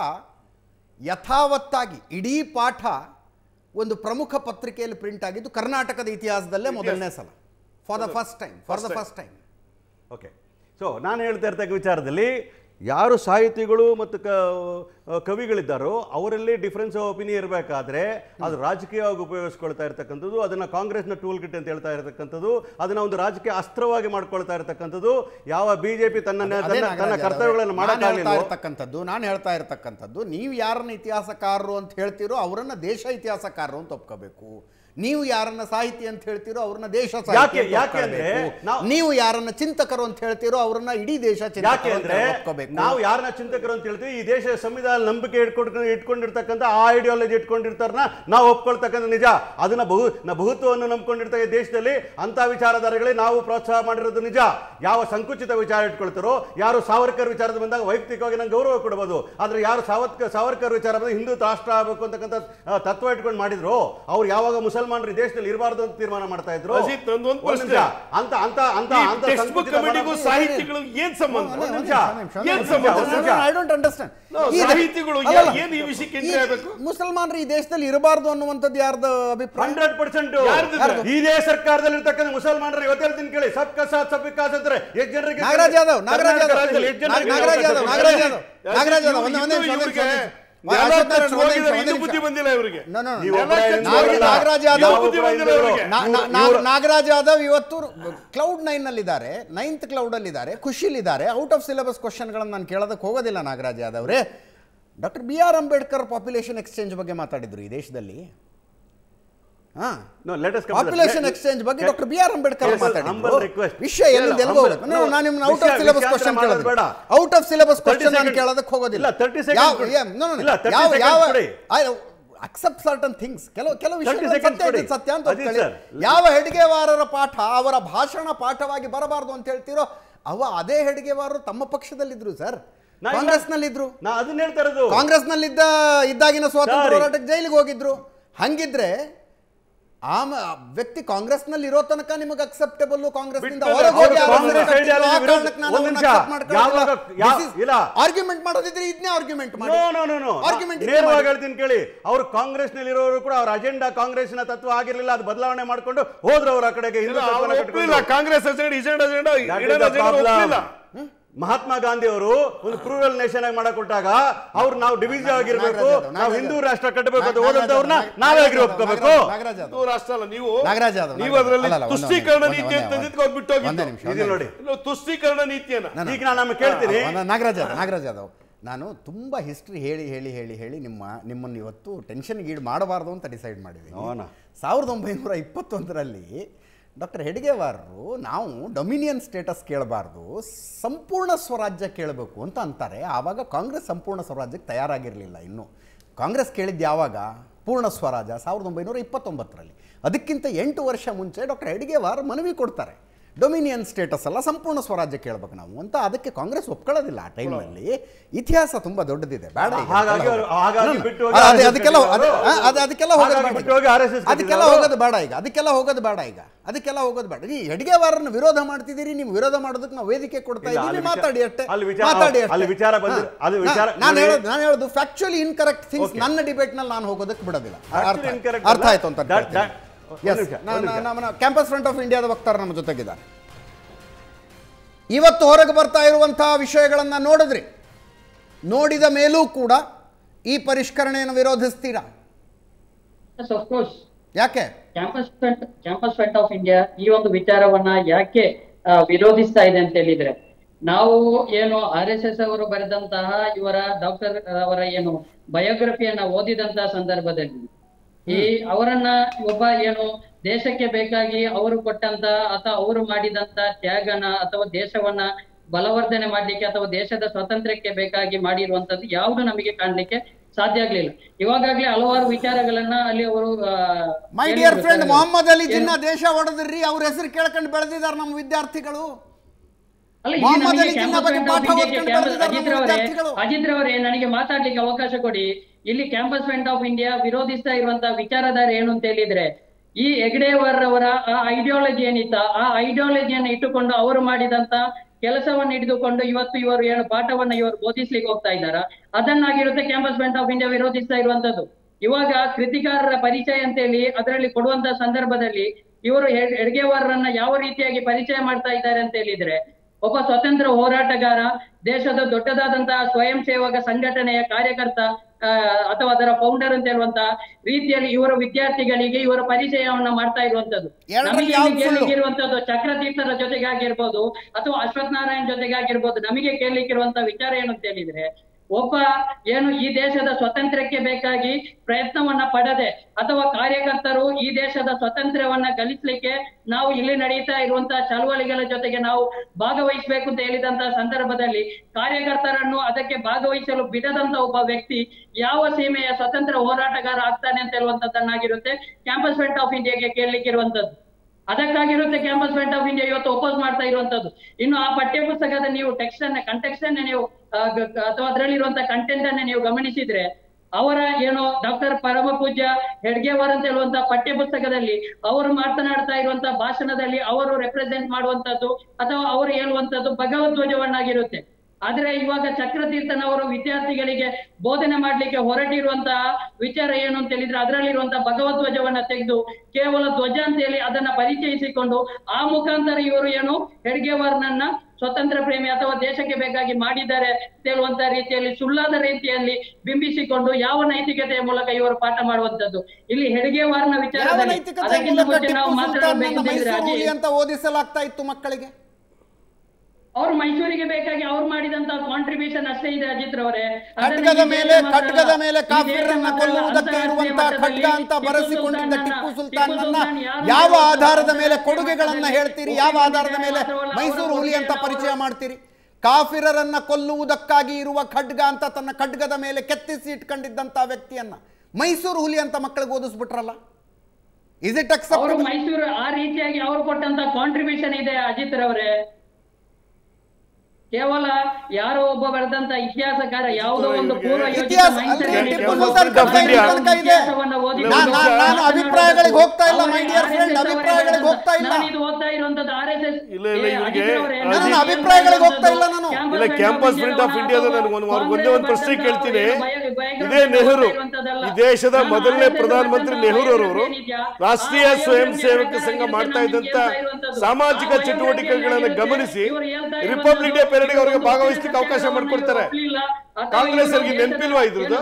ಯಥಾವತ್ತಾಗಿ ಇಡೀ ಪಾಠ ಒಂದು ಪ್ರಮುಖ ಪತ್ರಿಕೆಯಲ್ಲಿ ಪ್ರಿಂಟ್ ಆಗಿದ್ದು ಕರ್ನಾಟಕದ ಇತಿಹಾಸದಲ್ಲೇ ಮೊದಲನೇ ಸಲ for the first time for the first time okay so ನಾನು ಹೇಳ್ತಾ ಇರ್ತಕ್ಕ ವಿಚಾರದಲ್ಲಿ ಯಾರು ಸಾಹಿತಿಗಳು ಮತ್ತು ಕ ಕವಿಗಳಿದ್ದಾರೋ ಅವರಲ್ಲಿ ಡಿಫ್ರೆನ್ಸ್ ಆಫ್ ಒಪಿನಿಯನ್ ಇರಬೇಕಾದ್ರೆ ಅದು ರಾಜಕೀಯವಾಗಿ ಉಪಯೋಗಿಸ್ಕೊಳ್ತಾ ಇರ್ತಕ್ಕಂಥದ್ದು ಅದನ್ನು ಕಾಂಗ್ರೆಸ್ನ ಟೂಲ್ ಕಿಟ್ ಅಂತ ಹೇಳ್ತಾ ಇರತಕ್ಕಂಥದ್ದು ಅದನ್ನು ಒಂದು ರಾಜಕೀಯ ಅಸ್ತ್ರವಾಗಿ ಮಾಡ್ಕೊಳ್ತಾ ಇರತಕ್ಕಂಥದ್ದು ಯಾವ ಬಿಜೆಪಿ ತನ್ನ ಅದೇ ತನ್ನ ತನ್ನ ನಾಗರಾಜ್ ಕರ್ತವ್ಯಗಳನ್ನು ಅವರೇ, ನಾನು ಹೇಳ್ತಾ ಮಾಡೋಕ್ಕಾಗಲಿಲ್ಲ ಇರ್ತಕ್ಕಂಥದ್ದು ನಾನು ಹೇಳ್ತಾ ಇರ್ತಕ್ಕಂಥದ್ದು ನೀವು ಯಾರನ್ನ ಇತಿಹಾಸಕಾರರು ಅಂತ ಹೇಳ್ತೀರೋ ಅವರನ್ನ ದೇಶ ಇತಿಹಾಸಕಾರರು ಅಂತ ಒಪ್ಕೋಬೇಕು ನೀವು ಯಾರನ್ನ ಸಾಹಿತಿ ಅಂತ ಹೇಳ್ತೀರೋ ಅವ್ರನ್ನ ದೇಶ ಸಾಹಿತಿ ಯಾಕೆ- ಅಂತ ಯಾಕೆ ಅಂದ್ರೆ ಒಪ್ಕೊಳ್ಬೇಕು. ನಾವು- ನೀವು ಯಾರನ್ನ ಚಿಂತಕರು ಅಂತ ಹೇಳ್ತೀರೋ ಅವ್ರನ್ನ ಇಡೀ ದೇಶ ಯಾಕೆ ಚಿಂತಕರು ಅಂತ ಅಂದ್ರೆ ಒಪ್ಕೋಬೇಕು ನಾವು ಯಾರನ್ನ ಚಿಂತಕರು ಅಂತ ಹೇಳ್ತೀವಿ ಈ ದೇಶ ಸಂವಿಧಾನ ನಂಬಿಕೆ ಇಟ್ಕೊಂಡು ಇಟ್ಕೊಂಡಿರ್ತಕ್ಕಂಥ ಆ ಐಡಿಯಾಲಜಿ ಇಟ್ಕೊಂಡಿರ್ತಾರನ್ನ ನಾವು ಒಪ್ಕೊಳ್ತಕ್ಕಂಥ ನಿಜ ಅದನ್ನ ಬಹು ನ- ಬಹುತ್ವವನ್ನು ನಂಬ್ಕೊಂಡಿರ್ತಕ್ಕ ದೇಶದಲ್ಲಿ ಅಂತ ವಿಚಾರಧಾರೆಗಳಿಗೆ ನಾವು ಪ್ರೋತ್ಸಾಹ ಮಾಡಿರೋದು ನಿಜ ಯಾವ ಸಂಕುಚಿತ ವಿಚಾರ ಇಟ್ಕೊಳ್ತಾರೋ ಯಾರು ಸಾವರ್ಕರ್ ವಿಚಾರದ ಬಂದಾಗ ವೈಯಕ್ತಿಕವಾಗಿ ನಂಗೆ ಗೌರವ ಕೊಡಬಹುದು ಆದ್ರೆ ಯಾರು ಸಾವರ್ಕರ್ ಸಾವರ್ಕರ್ ವಿಚಾರ ಬಂದಾಗ ಹಿಂದೂ ರಾಷ್ಟ್ರ ಆಗಬೇಕು ಅಂತಕ್ಕಂಥ ಆ, ತತ್ವ ಇಟ್ಕೊಂಡು ಮಾಡಿದ್ರು ಅವ್ರು ಯಾವಾಗ ಮುಸಲ್ಮಾನರು ಈ ದೇಶದಲ್ಲಿ ಇರಬಾರ್ದು ಅಂತ ತೀರ್ಮಾನ ಮಾಡ್ತಾ ಇದ್ರು ಅಜಿತ್, ನಂದೊಂದು ಒಂದ್ ನಿಮಿಷ. ಪ್ರಶ್ನೆ. ಅಂತ ಅಂತ ಅಂತ ಅಂತ ಟೆಕ್ಸ್ಟ್ ಬುಕ್ ಸಂಕುಚಿತ ಕಮಿಟಿಗೂ ಮನೋಭಾವ- ಸಾಹಿತಿಗಳು ಏನ್ ಸಂಬಂಧ ಒಂದೇ ಒಂದ್ ನಿಮಿಷ, ನಿಮಿಷ. ಒಂದೇ ನಿಮಿಷ, ಏನ್ ಒಂದೇ ಸಂಬಂಧ ನಿಮಿಷ. ಒಂದ್ ನಿಮಿಷ. I don't understand. No, ಈ- ಸಾಹಿತಿಗಳು ಏನ್- ಅಲ್ಲಲ್ಲ. ಏನ್ ಈ ವಿಷಯಕ್ಕೆ ಈ- entry ಆಗ್ಬೇಕು? ಮುಸಲ್ಮಾನರು ಈ ದೇಶದಲ್ಲಿ ಇರಬಾರ್ದು ಅನ್ನುವಂಥದ್ದು ಯಾರ್ದು ಅಭಿಪ್ರಾಯ ಹಂಡ್ರೆಡ್ ಪರ್ಸೆಂಟ್ ಯಾರ್ದು? ಇದೇ ಸರ್ಕಾರದಲ್ಲಿ ಇರ್ತಕ್ಕಂಥ ಮುಸಲ್ಮಾನರು ಇವತ್ತು ಹೇಳ್ತೀನಿ ಕೇಳಿ ಸಬ್ ಕಾ ಸಾಥ್ ಸಬ್ ವಿಕಾಸ್ ಅಂತಾರೆ ಎಷ್ಟು ಜನರಿಗೆ ನಾಗರಾಜ್ ಯಾದವ್ ನಾಗರಾಜ್ ಕರ್ನಾಟಕ ಯಾದವ್ ರಾಜ್ಯದಲ್ಲಿ ಎಷ್ಟು ಜನರಿಗೆ ನಾಗರಾಜ್ ಯಾದವ್ ಅವಕಾಶ ನಾಗರಾಜ್ ಕೊಟ್ಟಿದ್ದಾರೆ? ಯಾದವ್ ನಾಗರಾಜ್ ಯಾದವ್ ಒಂದೇ ಒಂದೇ ನಿಮಿಷ, ಒಂದೇ ನಿಮಿಷ, ಒಂದೇ ನಿಮಿಷ. ಅಶ್ವಥ್ ನಾರಾಯಣ್, ಒಂದೇ ನಿಮಿಷ, ಒಂದೇ ಇನ್ನೂ ಬುದ್ಧಿ ನಿಮಿಷ. ಬಂದಿಲ್ಲ ಇವರಿಗೆ No, no, no. ನೀವು ಎಲ್ಲ ಒಬ್ಬರೇ ಕಚ್ಚು ಇರೋಲ್ಲ. ನಾಗರಾಜ್- ನಾಗರಾಜ್ ಯಾದವ್ ಯಾವ ಬುದ್ಧಿ ಒಬ್ಬರೇ ಬಂದಿಲ್ಲ ಇರೋರು? ಇವರಿಗೆ. ನಾ- ನಾ- ನಾ- ಇವ್ರು- ನಾಗರಾಜ್ ಯಾದವ್ ಇವತ್ತು ಕ್ಲೌಡ್ ನೈನ್ ನಲ್ಲಿದ್ದಾರೆ ನೈನ್ತ್ ಕ್ಲೌಡ್ ಅಲ್ಲಿದ್ದಾರೆ ಖುಷಿಲಿದ್ದಾರೆ ಔಟ್ ಆಫ್ ಸಿಲೆಬಸ್ ಕ್ವಶನ್ಗಳನ್ನು ನಾನು ಕೇಳೋದಕ್ಕೆ ಹೋಗೋದಿಲ್ಲ ನಾಗರಾಜ್ ಯಾದವ್ ಅವರೇ doctor B R Ambedkar population exchange ಬಗ್ಗೆ ಮಾತಾಡಿದ್ರು ಈ ದೇಶದಲ್ಲಿ ಹಾ No, let us come to that. Population Let- exchange ಬಗ್ಗೆ Can- doctor B R Ambedkar Yes, sir, humble ಮಾತಾಡಿದ್ರು request. ವಿಷಯ ಎಲ್ಲಿಂದ ಎಲ್ಲಿಗೆ humble- ಹೋಗುತ್ತೆ ನಾನು ನಿಮ್ಮನ್ನ ಔಟ್ ಆಫ್ ವಿಷಯ- ಸಿಲೆಬಸ್ ವಿಷಯಾಂತರ ಕ್ವಶನ್ ಮಾಡೋದು ಬೇಡ. ಔಟ್ ಆಫ್ ಸಿಲೆಬಸ್ 30 ಕ್ವಶನ್ ನಾನು seconds. ಕೇಳೋದಕ್ಕೆ ಹೋಗೋದಿಲ್ಲ ಇಲ್ಲ, 30 seconds ಯಾವ ಕೊಡಿ. ಏ- no, no, no. ಇಲ್ಲ, 30 ಯಾವ seconds ಯಾವ ಕೊಡಿ. ಅಕ್ಸೆಪ್ಟ್ ಸರ್ಟನ್ ಥಿಂಗ್ಸ್ ಕೆಲವು ಕೆಲವು 30 ವಿಷಯಗಳು seconds ಸತ್ಯ ಕೊಡಿ. ಇದ್ದಿದ್ದು ಸತ್ಯ ಅಂತ ಅಜಿತ್ ಒಪ್ಕೊಳ್ಳಿ. ಸರ್. ಯಾವ ಹೆಡ್ಗೆವಾರರ ಪಾಠ ಅವರ ಭಾಷಣ ಪಾಠವಾಗಿ ಬರಬಾರ್ದು ಅಂತ ಹೇಳ್ತೀರೋ ಅವ ಅದೇ ಹೆಡ್ಗೆವಾರರು ತಮ್ಮ ಪಕ್ಷದಲ್ಲಿದ್ರು ಸರ್ ನಾ ಇಲ್ಲ- ಕಾಂಗ್ರೆಸ್ನಲ್ಲಿದ್ರು ನಾ ಅದನ್ನ ಹೇಳ್ತಾ ಇರೋದು ಕಾಂಗ್ರೆಸ್ನಲ್ಲಿದ್ದ ಇದ್ದಾಗಿನ ಸ್ವಾತಂತ್ರ್ಯ ಸರಿ. ಹೋರಾಟಕ್ಕೆ ಜೈಲಿಗೆ ಹೋಗಿದ್ರು ಹಂಗಿದ್ರೆ ಆ ಮ- ಆ ವ್ಯಕ್ತಿ ಕಾಂಗ್ರೆಸ್ನಲ್ಲಿ ಇರೋ ತನಕ ನಿಮಗೆ ಅಕ್ಸೆಪ್ಟಬಲ್ ಕಾಂಗ್ರೆಸ್ನಿಂದ ಬಿಟ್ಟು ಹೊರಗೆ ಅವ್ರು ಹೋಗಿ ಕಾಂಗ್ರೆಸ್ ideology ವಿರುದ್ಧ- ಒಂದ್ ನಿಮಿಷ. ಯಾವಾಗ- ಯಾವ- ಇಲ್ಲ. ಆರ್ಗ್ಯುಮೆಂಟ್ ಮಾಡೋದಿದ್ರೆ ಇದನ್ನೇ ಆರ್ಗ್ಯುಮೆಂಟ್ ಮಾಡಿ no no no no Argument ಇದೆ ನೇರವಾಗಿ ಮಾಡಿ. ಹೇಳ್ತೀನಿ ಕೇಳಿ ಅವರು ಕಾಂಗ್ರೆಸ್ ನಲ್ಲಿ ಇರೋರು ಕೂಡ ಅವ್ರ ಅಜೆಂಡಾ ಕಾಂಗ್ರೆಸ್ನ ತತ್ವ ಆಗಿರ್ಲಿಲ್ಲ ಅದು ಬದಲಾವಣೆ ಮಾಡ್ಕೊಂಡು ಹೋದ್ರು ಅವ್ರ ಆ ಕಡೆಗೆ ಹಿಂದೂ ಇಲ್ಲ, ತತ್ವನ ಅವ್ರು ಕಟ್ಕೊಂಡು. ಒಪ್ಲಿಲ್ಲ Congress agenda agenda agenda That is ಇಡನ್ the ಅಜೆಂಡ problem. ಒಪ್ಲಿಲ್ಲ ಮಹಾತ್ಮ ಗಾಂಧಿ ಅವರು ಒಂದು ಪ್ರೂರಲ್ ನೇಷನ್ ಆಗಿ ಮಾಡಕ್ ಕೊಟ್ಟಾಗ ಅವ್ರು ನಾವು ಡಿವಿಜನ್ ಆಗಿರ್ಬೇಕು ನಾಗರಾಜ್ ಯಾದವ್, ನಾವು ನಾಗರಾಜ್ ಹಿಂದೂ ಯಾದವ್. ರಾಷ್ಟ್ರ ಕಟ್ಟಬೇಕು ಅಂತ ನಾಗರಾಜ್ ಓದಂತವ್ರನ್ನ ಯಾದವ್, ನಾವೇ ನಾಗರಾಜ್ ಒಪ್ಕೋಬೇಕು ಯಾದವ್, ನಾಗರಾಜ್ ಯಾದವ್. ಹಿಂದೂ ರಾಷ್ಟ್ರ ಅಲ್ಲ ನೀವು ನಾಗರಾಜ್ ಯಾದವ್, ನೀವು ನಾಗರಾಜ್ ಅದರಲ್ಲಿ ಅಲ್ಲ, ಅಲ್ಲ, ಒಂದೇ- ತುಷ್ಟೀಕರಣ ಒಂದೇ- ನೀತಿ ಅಂತ ಒಂದೇ- ನಿಂತ್ಕೊಂಡು ಬಿಟ್ಟು ಒಂದೇ ಹೋಗಿದ್ದು ನಿಮಿಷ, ಇದು ನೋಡಿ ಇಲ್ಲ, ತುಷ್ಟೀಕರಣ ನೀತಿಯನ್ನ ನಾನು- ಈಗ ನಾನು ನಮಗೆ ಕೇಳ್ತೀನಿ ಆ, ನಾಗರಾಜ್ ಯಾದವ್ ನಾಗರಾಜ್ ಯಾದವ್ ನಾನು ತುಂಬ ಹಿಸ್ಟ್ರಿ ಹೇಳಿ ಹೇಳಿ ಹೇಳಿ ಹೇಳಿ ನಿಮ್ಮ ನಿಮ್ಮನ್ನು ಇವತ್ತು ಟೆನ್ಷನ್ಗೆ ಈಡು ಮಾಡಬಾರ್ದು ಅಂತ ಡಿಸೈಡ್ ಮಾಡಿದ್ದೀನಿ ನೋನ. ಸಾವಿರದ ಒಂಬೈನೂರ ಇಪ್ಪತ್ತೊಂದರಲ್ಲಿ ಡಾಕ್ಟರ್ ಹೆಡ್ಗೇವಾರರು ನಾವು ಡೊಮಿನಿಯನ್ ಸ್ಟೇಟಸ್ ಕೇಳಬಾರ್ದು ಸಂಪೂರ್ಣ ಸ್ವರಾಜ್ಯ ಕೇಳಬೇಕು ಅಂತ ಅಂತಾರೆ ಆವಾಗ ಕಾಂಗ್ರೆಸ್ ಸಂಪೂರ್ಣ ಸ್ವರಾಜ್ಯಕ್ಕೆ ತಯಾರಾಗಿರಲಿಲ್ಲ ಇನ್ನು ಕಾಂಗ್ರೆಸ್ ಕೇಳಿದ್ದು ಯಾವಾಗ ಪೂರ್ಣ ಸ್ವರಾಜ್ಯ ಸಾವಿರದ ಒಂಬೈನೂರ ಇಪ್ಪತ್ತೊಂಬತ್ತರಲ್ಲಿ ಅದಕ್ಕಿಂತ ಎಂಟು ವರ್ಷ ಮುಂಚೆ ಡಾಕ್ಟರ್ ಹೆಡ್ಗೇವಾರ್ ಮನವಿ ಕೊಡ್ತಾರೆ ಡೊಮಿನಿಯನ್ ಸ್ಟೇಟಸ್ ಅಲ್ಲ ಸಂಪೂರ್ಣ ಸ್ವರಾಜ್ಯ ಕೇಳಬೇಕು ನಾವು ಅಂತ ಅದಕ್ಕೆ ಕಾಂಗ್ರೆಸ್ ಒಪ್ಕೊಳ್ಳೋದಿಲ್ಲ ಆ ಟೈಮ್ನಲ್ಲಿ ಇತಿಹಾಸ ತುಂಬಾ ದೊಡ್ಡದಿದೆ ಬೇಡ ಈಗ ಹಾಗಾಗಿ ಅದಕ್ಕೆಲ್ಲ ಅವ್ರು- ಹಾಗಾಗಿ ಹೋಗೋದು. ಬಿಟ್ಟು ಹೋಗಿ ಅಲ್ಲ, ಅದೇ- RSS ಅದಕ್ಕೆಲ್ಲ ಕಟ್ಟಿದ್ರು ಅದೇ- ಆ, ಅದೇ- ಅದಕ್ಕೆಲ್ಲ ಹೋಗೋದು ಹಾಗಾಗಿ ಬೇಡ ಬಿಟ್ಟು ಹೋಗಿ ಈಗ. RSS ಅದಕ್ಕೆಲ್ಲ ಕಟ್ಟಿದ್ರು. ಹೋಗೋದು ಬೇಡ ಈಗ ಅದಕ್ಕೆಲ್ಲ ಹೋಗೋದು ಬೇಡ ಈಗ ಅದಕ್ಕೆಲ್ಲ ಹೋಗೋದು ಬೇಡ ಈ ಹೆಡ್ಗೆವಾರನ್ನ ವಿರೋಧ ಮಾಡ್ತಿದ್ದೀರಿ ನೀವು ವಿರೋಧ ಮಾಡೋದಕ್ಕೆ ನಾವು ವೇದಿಕೆ ಕೊಡ್ತಾ ಇಲ್ಲ, ಇದ್ದೀವಿ ಅಲ್ಲಿ ವಿಚಾರ- ಮಾತಾಡಿ ಅಷ್ಟೇ ಅಲ್ಲಿ ವಿಚಾರ- ಮಾತಾಡಿ ಅಲ್ಲಿ ಅಷ್ಟೇ. ವಿಚಾರ ಬಂದ್ರೆ- ಹಾ. ಅದು ನಾ- ವಿಚಾರ- ನಾನು ನೋಡಿ. ಹೇಳೋದು ನಾನು ಹೇಳೋದು ಫ್ಯಾಕ್ಚುಲಿ ಇನ್ಕರೆಕ್ಟ್ ಥಿಂಗ್ಸ್ Okay. ನನ್ನ ಡಿಬೇಟ್ ನಲ್ಲಿ ನಾನು ಹೋಗೋದಕ್ಕೆ ಬಿಡೋದಿಲ್ಲ Actually ಅರ್ಥ incorrect ಅರ್ಥ ಅಲ್ಲ. ಆಯ್ತು ಅಂತ That- ಅನ್ಕೊಳ್ತೀನಿ. that- ಒಂದ್ Yes, ನಿಮಿಷ, ನಾ- ಒಂದ್ ನಾ- ನಿಮಿಷ. ನಮ್ಮ ಕ್ಯಾಂಪಸ್ ಫ್ರಂಟ್ ಆಫ್ ಇಂಡಿಯಾದ ವಕ್ತಾರ ನಮ್ಮ ಜೊತೆಗಿದ್ದಾರೆ ಇವತ್ತು ಹೊರಗೆ ಬರ್ತಾ ಇರುವಂತಹ ವಿಷಯಗಳನ್ನು ನೋಡಿದ್ರಿ ನೋಡಿದ ಮೇಲೂ ಕೂಡ ಈ ಪರಿಷ್ಕರಣೆಯನ್ನು ವಿರೋಧಿಸ್ತೀರಾ ಎಸ್ ಆಫ್ ಕೋರ್ಸ್ ಯಾಕೆ campus front campus front of India ಈ ಒಂದು ವಿಚಾರವನ್ನ ಯಾಕೆ ಆ, ವಿರೋಧಿಸ್ತಾ ಇದೆ ಅಂತ ಹೇಳಿದ್ರೆ ನಾವು ಏನು ಆರ್ ಎಸ್ ಎಸ್ ಅವರು ಬರೆದಂತಹ ಇವರ ಡಾಕ್ಟರ್ ಅವರ ಏನು ಬಯೋಗ್ರಫಿಯನ್ನ ಓದಿದಂತಹ ಸಂದರ್ಭದಲ್ಲಿ ಈ ಅವರನ್ನ ಒಬ್ಬ ಏನು ದೇಶಕ್ಕೆ ಬೇಕಾಗಿ ಅವರು ಕೊಟ್ಟಂತ ಅಥವಾ ಅವರು ಮಾಡಿದಂತ ತ್ಯಾಗನ ಅಥವಾ ದೇಶವನ್ನ ಬಲವರ್ಧನೆ ಮಾಡ್ಲಿಕ್ಕೆ ಅಥವಾ ದೇಶದ ಸ್ವಾತಂತ್ರ್ಯಕ್ಕೆ ಬೇಕಾಗಿ ಮಾಡಿರುವಂತದ್ದು ಯಾವುದು ನಮಗೆ ಕಾಣ್ಲಿಕ್ಕೆ ಸಾಧ್ಯ ಆಗ್ಲಿಲ್ಲ ಇವಾಗಾಗ್ಲೇ ಹಲವಾರು ವಿಚಾರಗಳನ್ನ ಅಲ್ಲಿ ಅವರು ಆ, ಮೈ ಡಿಯರ್ ಹೇಳಿದ್ರು ಫ್ರೆಂಡ್ ಸರ್. ಮೊಹಮ್ಮದ್ ಅಲಿ ಏನು- ಜಿನ್ನಾ ದೇಶ ಹೊಡೆದ್ರಿ ಅವ್ರ ಹೆಸರು ಕೇಳ್ಕೊಂಡು ಬೆಳೆದಿದ್ದಾರೆ ನಮ್ಮ ವಿದ್ಯಾರ್ಥಿಗಳು ಅಲ್ಲ, ಇಲ್ಲಿ ಮೊಹಮ್ಮದ್ ನನಗೆ ಅಲಿ ಜಿನ್ನಾ campus ಬಗ್ಗೆ friend of ಪಾಠ India ಗೆ ಓದ್ಕೊಂಡು campus- ಬರ್ತಿದ್ದಾರೆ ಅಜಿತ್ ನಮ್ಮ ರವರೇ, ವಿದ್ಯಾರ್ಥಿಗಳು. ಅಜಿತ್ ರವರೇ ನನಗೆ ಮಾತಾಡ್ಲಿಕ್ಕೆ ಅವಕಾಶ ಕೊಡಿ ಇಲ್ಲಿ ಕ್ಯಾಂಪಸ್ ಫ್ರಂಟ್ ಆಫ್ ಇಂಡಿಯಾ ವಿರೋಧಿಸ್ತಾ ಇರುವಂತಹ ವಿಚಾರಧಾರೆ ಏನು ಅಂತ ಹೇಳಿದ್ರೆ ಈ ಹೆಗ್ಡೇವರ್ ಅವರ ಆ ಐಡಿಯಾಲಜಿ ಏನಿತ್ತ ಆ ಐಡಿಯಾಲಜಿಯನ್ನು ಇಟ್ಟುಕೊಂಡು ಅವರು ಮಾಡಿದಂತ ಕೆಲಸವನ್ನು ಹಿಡಿದುಕೊಂಡು ಇವತ್ತು ಇವರು ಏನು ಪಾಠವನ್ನ ಇವರು ಬೋಧಿಸ್ಲಿಕ್ಕೆ ಹೋಗ್ತಾ ಇದ್ದಾರ ಅದನ್ನಾಗಿರುತ್ತೆ ಕ್ಯಾಂಪಸ್ ಫ್ರಂಟ್ ಆಫ್ ಇಂಡಿಯಾ ವಿರೋಧಿಸ್ತಾ ಇರುವಂತದ್ದು ಇವಾಗ ಕೃತಿಕಾರರ ಪರಿಚಯ ಅಂತೇಳಿ ಅದರಲ್ಲಿ ಕೊಡುವಂತ ಸಂದರ್ಭದಲ್ಲಿ ಇವರು ಹೆಡ್ಗೇವಾರರನ್ನ ಯಾವ ರೀತಿಯಾಗಿ ಪರಿಚಯ ಮಾಡ್ತಾ ಇದ್ದಾರೆ ಅಂತ ಹೇಳಿದ್ರೆ ಒಬ್ಬ ಸ್ವತಂತ್ರ ಹೋರಾಟಗಾರ ದೇಶದ ದೊಡ್ಡದಾದಂತಹ ಸ್ವಯಂ ಸೇವಕ ಸಂಘಟನೆಯ ಕಾರ್ಯಕರ್ತ ಆ, ಅಥವಾ ಅದರ ಫೌಂಡರ್ ಅಂತ ಹೇಳುವಂತಹ ರೀತಿಯಲ್ಲಿ ಇವರ ವಿದ್ಯಾರ್ಥಿಗಳಿಗೆ ಇವರ ಪರಿಚಯವನ್ನ ಮಾಡ್ತಾ ಇರುವಂತದ್ದು ಎರಡ್ರಲ್ಲಿ ನಮಗೆ ಯಾವ್ದು ಇಲ್ಲಿ ಸುಳ್ಳು? ಕೇಳಲಿಕ್ಕಿರುವಂತದ್ದು ಚಕ್ರತೀರ್ಥರ ಜೊತೆಗೆ ಆಗಿರ್ಬೋದು ಅಥವಾ ಅಶ್ವಥ್ ನಾರಾಯಣ್ ಜೊತೆಗೆ ಆಗಿರ್ಬೋದು ನಮಗೆ ಕೇಳಲಿಕ್ಕಿರುವಂತ ವಿಚಾರ ಏನು ಅಂತ ಹೇಳಿದ್ರೆ ಒಬ್ಬ ಏನು ಈ ದೇಶದ ಸ್ವಾತಂತ್ರ್ಯಕ್ಕೆ ಬೇಕಾಗಿ ಪ್ರಯತ್ನವನ್ನ ಪಡದೆ ಅಥವಾ ಕಾರ್ಯಕರ್ತರು ಈ ದೇಶದ ಸ್ವಾತಂತ್ರ್ಯವನ್ನ ಗಳಿಸ್ಲಿಕ್ಕೆ ನಾವು ಇಲ್ಲಿ ನಡೀತಾ ಇರುವಂತಹ ಚಳವಳಿಗಳ ಜೊತೆಗೆ ನಾವು ಭಾಗವಹಿಸಬೇಕು ಅಂತ ಹೇಳಿದಂತಹ ಸಂದರ್ಭದಲ್ಲಿ ಕಾರ್ಯಕರ್ತರನ್ನು ಅದಕ್ಕೆ ಭಾಗವಹಿಸಲು ಬಿಡದಂತ ಒಬ್ಬ ವ್ಯಕ್ತಿ ಯಾವ ಸೀಮೆಯ ಸ್ವತಂತ್ರ ಹೋರಾಟಗಾರ ಆಗ್ತಾನೆ ಅಂತ ಹೇಳುವಂತದ್ದನ್ನಾಗಿರುತ್ತೆ ಕ್ಯಾಂಪಸ್ ಫ್ರಂಟ್ ಆಫ್ ಇಂಡಿಯಾಗೆ ಕೇಳಲಿಕ್ಕಿರುವಂತದ್ದು ಅದಕ್ಕಾಗಿರುತ್ತೆ ಕ್ಯಾಂಪಸ್ ಫ್ರಂಟ್ ಆಫ್ ಇಂಡಿಯಾ ಇವತ್ತು ಒಪೋಸ್ ಮಾಡ್ತಾ ಇರುವಂತದ್ದು ಇನ್ನು ಆ ಪಠ್ಯ ಪುಸ್ತಕದ ನೀವು ಟೆಕ್ಸ್ಟ್ ಅನ್ನ ಕಂಟೆಕ್ಸ್ಟ್ ಅನ್ನ ನೀವು ಆ, ಗ- ಗ- ಅಥವಾ ಅದರಲ್ಲಿರುವಂತಹ ಕಂಟೆಂಟ್ ಅನ್ನ ನೀವು ಗಮನಿಸಿದ್ರೆ ಅವರ ಏನು ಡಾಕ್ಟರ್ ಪರಮ ಪೂಜ್ಯ ಹೆಡ್ಗೇವಾರ್ ಅಂತ ಹೇಳುವಂತಹ ಪಠ್ಯ ಪುಸ್ತಕದಲ್ಲಿ ಅವರು ಮಾತನಾಡ್ತಾ ಇರುವಂತಹ ಭಾಷಣದಲ್ಲಿ ಅವರು ರೆಪ್ರೆಸೆಂಟ್ ಮಾಡುವಂತದ್ದು ಅಥವಾ ಅವರು ಹೇಳುವಂತದ್ದು ಭಗವದ್ವಜವನ್ನಾಗಿರುತ್ತೆ ಆದ್ರೆ ಇವಾಗ ಚಕ್ರತೀರ್ಥನವರು ವಿದ್ಯಾರ್ಥಿಗಳಿಗೆ ಬೋಧನೆ ಮಾಡ್ಲಿಕ್ಕೆ ಹೊರಟಿರುವಂತಹ ವಿಚಾರ ಏನು ಅಂತ ಹೇಳಿದ್ರೆ ಅದರಲ್ಲಿರುವಂತಹ ಭಗವದ್ವಜವನ್ನ ತೆಗೆದು ಕೇವಲ ಧ್ವಜ ಅಂತ ಹೇಳಿ ಅದನ್ನ ಪರಿಚಯಿಸಿಕೊಂಡು ಆ ಮುಖಾಂತರ ಇವರು ಏನು ಹೆಡ್ಗೇವಾರ್ನನ್ನ ಸ್ವತಂತ್ರ ಪ್ರೇಮಿ ಅಥವಾ ದೇಶಕ್ಕೆ ಬೇಕಾಗಿ ಮಾಡಿದ್ದಾರೆ ಅಂತ ಹೇಳುವಂತ ರೀತಿಯಲ್ಲಿ ಸುಳ್ಳಾದ ರೀತಿಯಲ್ಲಿ ಬಿಂಬಿಸಿಕೊಂಡು ಯಾವ ನೈತಿಕತೆಯ ಮೂಲಕ ಇವರು ಪಾಠ ಮಾಡುವಂತದ್ದು ಇಲ್ಲಿ ಹೆಡ್ಗೇವಾರ್ನ ಯಾವ ವಿಚಾರದಲ್ಲಿ ನೈತಿಕತೆ ಅದಕ್ಕಿಂತ ಮೂಲಕ ಮುಂಚೆ ನಾವು ಟಿಪ್ಪು ಮಾತನಾಡಬೇಕು ಸುಲ್ತಾನನ್ನ ಅಂತ ಹೇಳಿದ್ರೆ ಮೈಸೂರು ಹುಲಿ ಅಜಯ್, ಅಂತ ಓದಿಸಲಾಗ್ತಾ ಇತ್ತು ಮಕ್ಕಳಿಗೆ ಅವ್ರು ಮೈಸೂರಿಗೆ ಬೇಕಾಗಿ ಅವ್ರು ಮಾಡಿದಂತ ಕಾಂಟ್ರಿಬ್ಯೂಷನ್ ಅಷ್ಟೇ ಇದೆ ಅಜಿತ್ ರವರೇ ಖಡ್ಗದ ಮೇಲೆ ಖಡ್ಗದ ಮೇಲೆ ಕಾಫಿರನ್ನ ಕೊಲ್ಲುವುದಕ್ಕೆ ಇರುವಂತಹ ಖಡ್ಗ ಅಂತ ಬರೆಸಿಕೊಂಡಿದ್ದ ಟಿಪ್ಪು ಸುಲ್ತಾನ್ನನ್ನ ಯಾವ ಆಧಾರದ ಮೇಲೆ ಕೊಡುಗೆಗಳನ್ನ ಹೇಳ್ತೀರಿ ಯಾವ ಆಧಾರದ ಮೇಲೆ ಮೈಸೂರು ಹುಲಿ ಅಂತ ಪರಿಚಯ ಮಾಡ್ತೀರಿ ಕಾಫಿರರನ್ನ ಕೊಲ್ಲುವುದಕ್ಕಾಗಿ ಇರುವ ಖಡ್ಗ ಅಂತ ತನ್ನ ಖಡ್ಗದ ಮೇಲೆ ಕೆತ್ತಿಸಿ ಇಟ್ಕೊಂಡಿದ್ದಂತ ವ್ಯಕ್ತಿಯನ್ನ ಮೈಸೂರು ಹುಲಿ ಅಂತ ಮಕ್ಕಳಿಗೆ ಓದಿಸ್ಬಿಟ್ರಲ್ಲ ಇಸ್ ಇಟ್ ಅವರು ಅಕ್ಸೆಪ್ಟಬಲ್ ಮೈಸೂರು ಆ ರೀತಿಯಾಗಿ ಅವ್ರು ಕೊಟ್ಟಂತ ಕಾಂಟ್ರಿಬ್ಯೂಷನ್ ಇದೆ ಅಜಿತ್ ರವರೇ ಕೇವಲ ಯಾರೋ ಒಬ್ಬ ಬರೆದಂತ ಇತಿಹಾಸಕಾರ ಯಾವುದೋ ಒಂದು ಪೂರ್ವ ಯೋಜಿತ ಇತಿಹಾಸ mindset ಅಲ್ರಿ, ಅಲ್ಲಿ ಟಿಪ್ಪು ಇಟ್ಕೊಂಡು ಸುಲ್ತಾನ್ ಖಡ್ಗ ಅದನ್ನ ಇದೆಯಾ? ಒಂದು ಇತಿಹಾಸವನ್ನ ಓದಿ ನಾ- ನಾ- ನಾನು ಅಭಿಪ್ರಾಯಗಳಿಗೆ ಹೋಗ್ತಾ ಇಲ್ಲ, my dear ಅವರೇ friend, RSS ಅಭಿಪ್ರಾಯಗಳಿಗೆ ಹೋಗ್ತಾ ಇಲ್ಲ. ನಾನು ಇದು ಓದ್ತಾ ಇರುವಂತದ್ದು ಆರ್ ಎಸ್ ಎಸ್ ಇಲ್ಲ, ಇಲ್ಲ, ಇವ್ರಿಗೆ ನಾನು ಅಭಿಪ್ರಾಯಗಳಿಗೆ ಹೋಗ್ತಾ ಇಲ್ಲ ನಾನು. ಇಲ್ಲ ಕ್ಯಾಂಪಸ್ ಫ್ರಂಟ್ ಆಫ್ ಇಂಡಿಯಾದ ನನಗೆ ಒಂದು ಅವ್ರಿಗೆ ಒಂದೇ ಒಂದು ಪ್ರಶ್ನೆ ಕೇಳ್ತೀನಿ ಇದೇ ನೆಹರು ಈ ದೇಶದ ಮೊದಲನೇ ಪ್ರಧಾನಮಂತ್ರಿ ನೆಹರು ಅವರು ರಾಷ್ಟ್ರೀಯ ಸ್ವಯಂ ಸೇವಕ ಸಂಘ ಮಾಡ್ತಾ ಇದ್ದಂತ ಸಾಮಾಜಿಕ ಚಟುವಟಿಕೆಗಳನ್ನು ಗಮನಿಸಿ ರಿಪಬ್ಲಿಕ್ ಡೇ ಪೆರೇಡ್ಗೆ ಅವರಿಗೆ ಭಾಗವಹಿಸಲಿಕ್ಕೆ ಅವಕಾಶ ಮಾಡಿಕೊಡ್ತಾರೆ ಕಾಂಗ್ರೆಸ್ ಅವ್ರಿಗೆ ನೆನಪಿಲ್ವಾ ಇದ್ರದ್ದು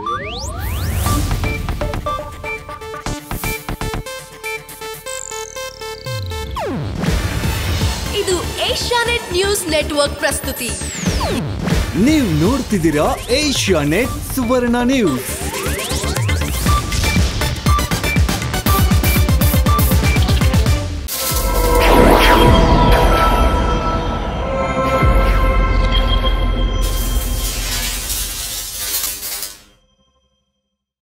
ಇದು ಏಷ್ಯಾನೆಟ್ ನ್ಯೂಸ್ ನೆಟ್ವರ್ಕ್ ಪ್ರಸ್ತುತಿ ನೀವು ನೋಡ್ತಿದ್ದೀರಾ ಏಷ್ಯಾ ನೆಟ್ ಸುವರ್ಣ ನ್ಯೂಸ್